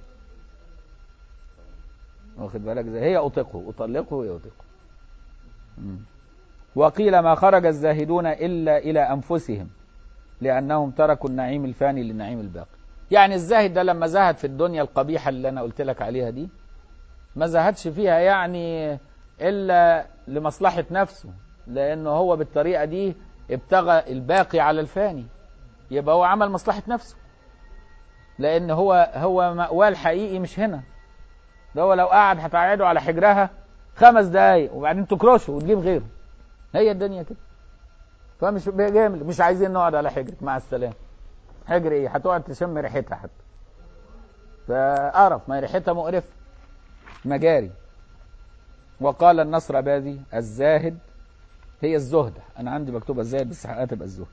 [SPEAKER 1] واخد بالك زي هي أطلقه أطلقه هي أطلقه مم. وقيل ما خرج الزاهدون إلا إلى أنفسهم لأنهم تركوا النعيم الفاني للنعيم الباقي يعني الزاهد ده لما زهد في الدنيا القبيحة اللي أنا قلت لك عليها دي ما زهدش فيها يعني إلا لمصلحة نفسه لأنه هو بالطريقة دي ابتغى الباقي على الفاني يبقى هو عمل مصلحة نفسه لأن هو هو مأواه الحقيقي مش هنا ده هو لو قعد هتقعده على حجرها خمس دقايق وبعدين تكرشه وتجيب غيره هي الدنيا كده فمش جامل مش عايزين نقعد على حجرك مع السلامه حجر ايه هتقعد تشم ريحتها حتى فقرف ما ريحتها مقرفه مجاري وقال النصر بادي الزاهد هي الزهد انا عندي مكتوبه الزاهد بس حقها تبقى الزهد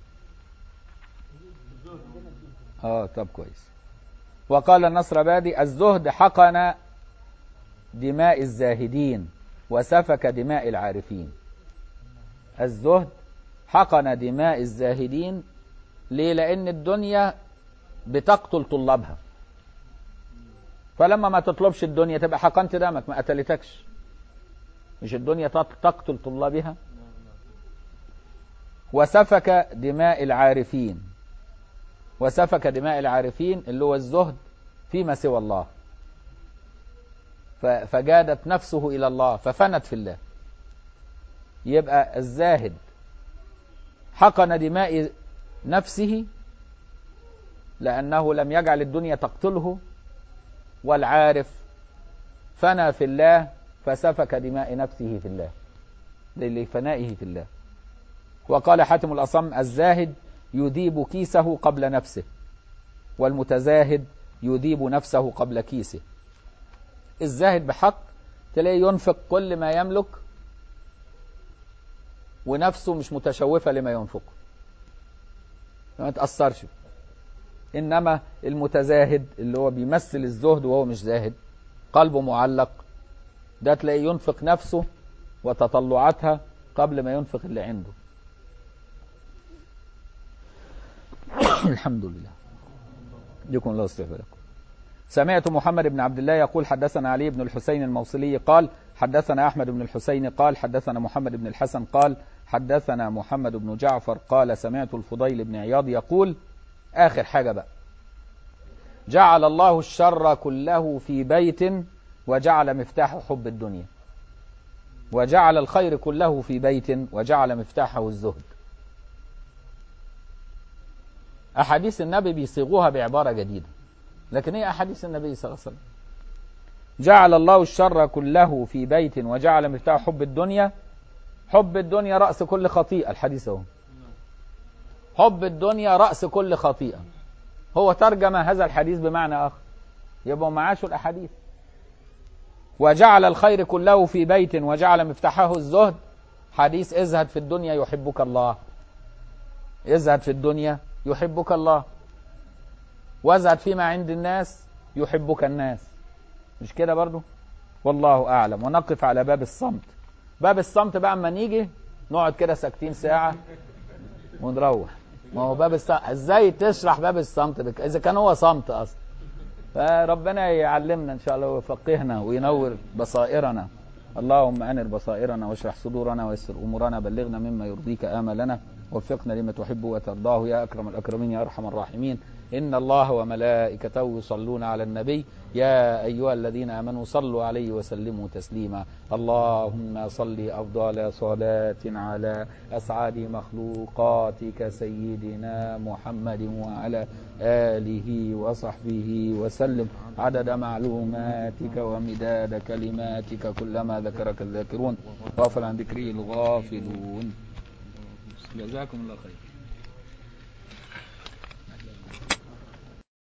[SPEAKER 1] اه طب كويس وقال النصر بادي الزهد حقن دماء الزاهدين وسفك دماء العارفين الزهد حقن دماء الزاهدين ليه لان الدنيا بتقتل طلابها فلما ما تطلبش الدنيا تبقى حقنت دمك ما قتلتكش مش الدنيا تقتل طلابها وسفك دماء العارفين وسفك دماء العارفين اللي هو الزهد فيما سوى الله فجادت نفسه إلى الله ففنت في الله يبقى الزاهد حقن دماء نفسه لأنه لم يجعل الدنيا تقتله والعارف فنى في الله فسفك دماء نفسه في الله لفنائه في الله وقال حاتم الأصم الزاهد يذيب كيسه قبل نفسه والمتزاهد يذيب نفسه قبل كيسه الزاهد بحق تلاقيه ينفق كل ما يملك ونفسه مش متشوفة لما ينفقه ما تأثرش إنما المتزاهد اللي هو بيمثل الزهد وهو مش زاهد قلبه معلق ده تلاقيه ينفق نفسه وتطلعاتها قبل ما ينفق اللي عنده الحمد لله يكون الله استغفر لكم سمعت محمد بن عبد الله يقول حدثنا علي بن الحسين الموصلي قال حدثنا أحمد بن الحسين قال حدثنا محمد بن الحسن قال حدثنا محمد بن جعفر قال سمعت الفضيل بن عياض يقول آخر حاجة بقى جعل الله الشر كله في بيت وجعل مفتاح حب الدنيا وجعل الخير كله في بيت وجعل مفتاحه الزهد أحاديث النبي بيصيغوها بعبارة جديدة لكن هي أحاديث النبي صلى الله عليه وسلم جعل الله الشر كله في بيت وجعل مفتاح حب الدنيا حب الدنيا رأس كل خطيئة الحديث اهو حب الدنيا رأس كل خطيئة هو ترجم هذا الحديث بمعنى آخر يبقوا معاشوا الأحاديث وجعل الخير كله في بيت وجعل مفتاحه الزهد حديث ازهد في الدنيا يحبك الله ازهد في الدنيا يحبك الله وازهد فيما عند الناس يحبك الناس مش كده برضو والله أعلم ونقف على باب الصمت باب الصمت بقى اما نيجي نقعد كده ساكتين ساعة ونروح ما هو باب الصمت ازاي تشرح باب الصمت بك... اذا كان هو صمت اصلا فربنا يعلمنا ان شاء الله ويفقهنا وينور بصائرنا اللهم انر بصائرنا واشرح صدورنا ويسر امورنا بلغنا مما يرضيك املنا وفقنا لما تحب وترضاه يا اكرم الاكرمين يا ارحم الراحمين ان الله وملائكته يصلون على النبي يا ايها الذين امنوا صلوا عليه وسلموا تسليما اللهم صل افضل صلاه على اسعد مخلوقاتك سيدنا محمد وعلى اله وصحبه وسلم عدد معلوماتك ومداد كلماتك كلما ذكرك الذاكرون غافل عن ذكره الغافلون جزاكم الله خير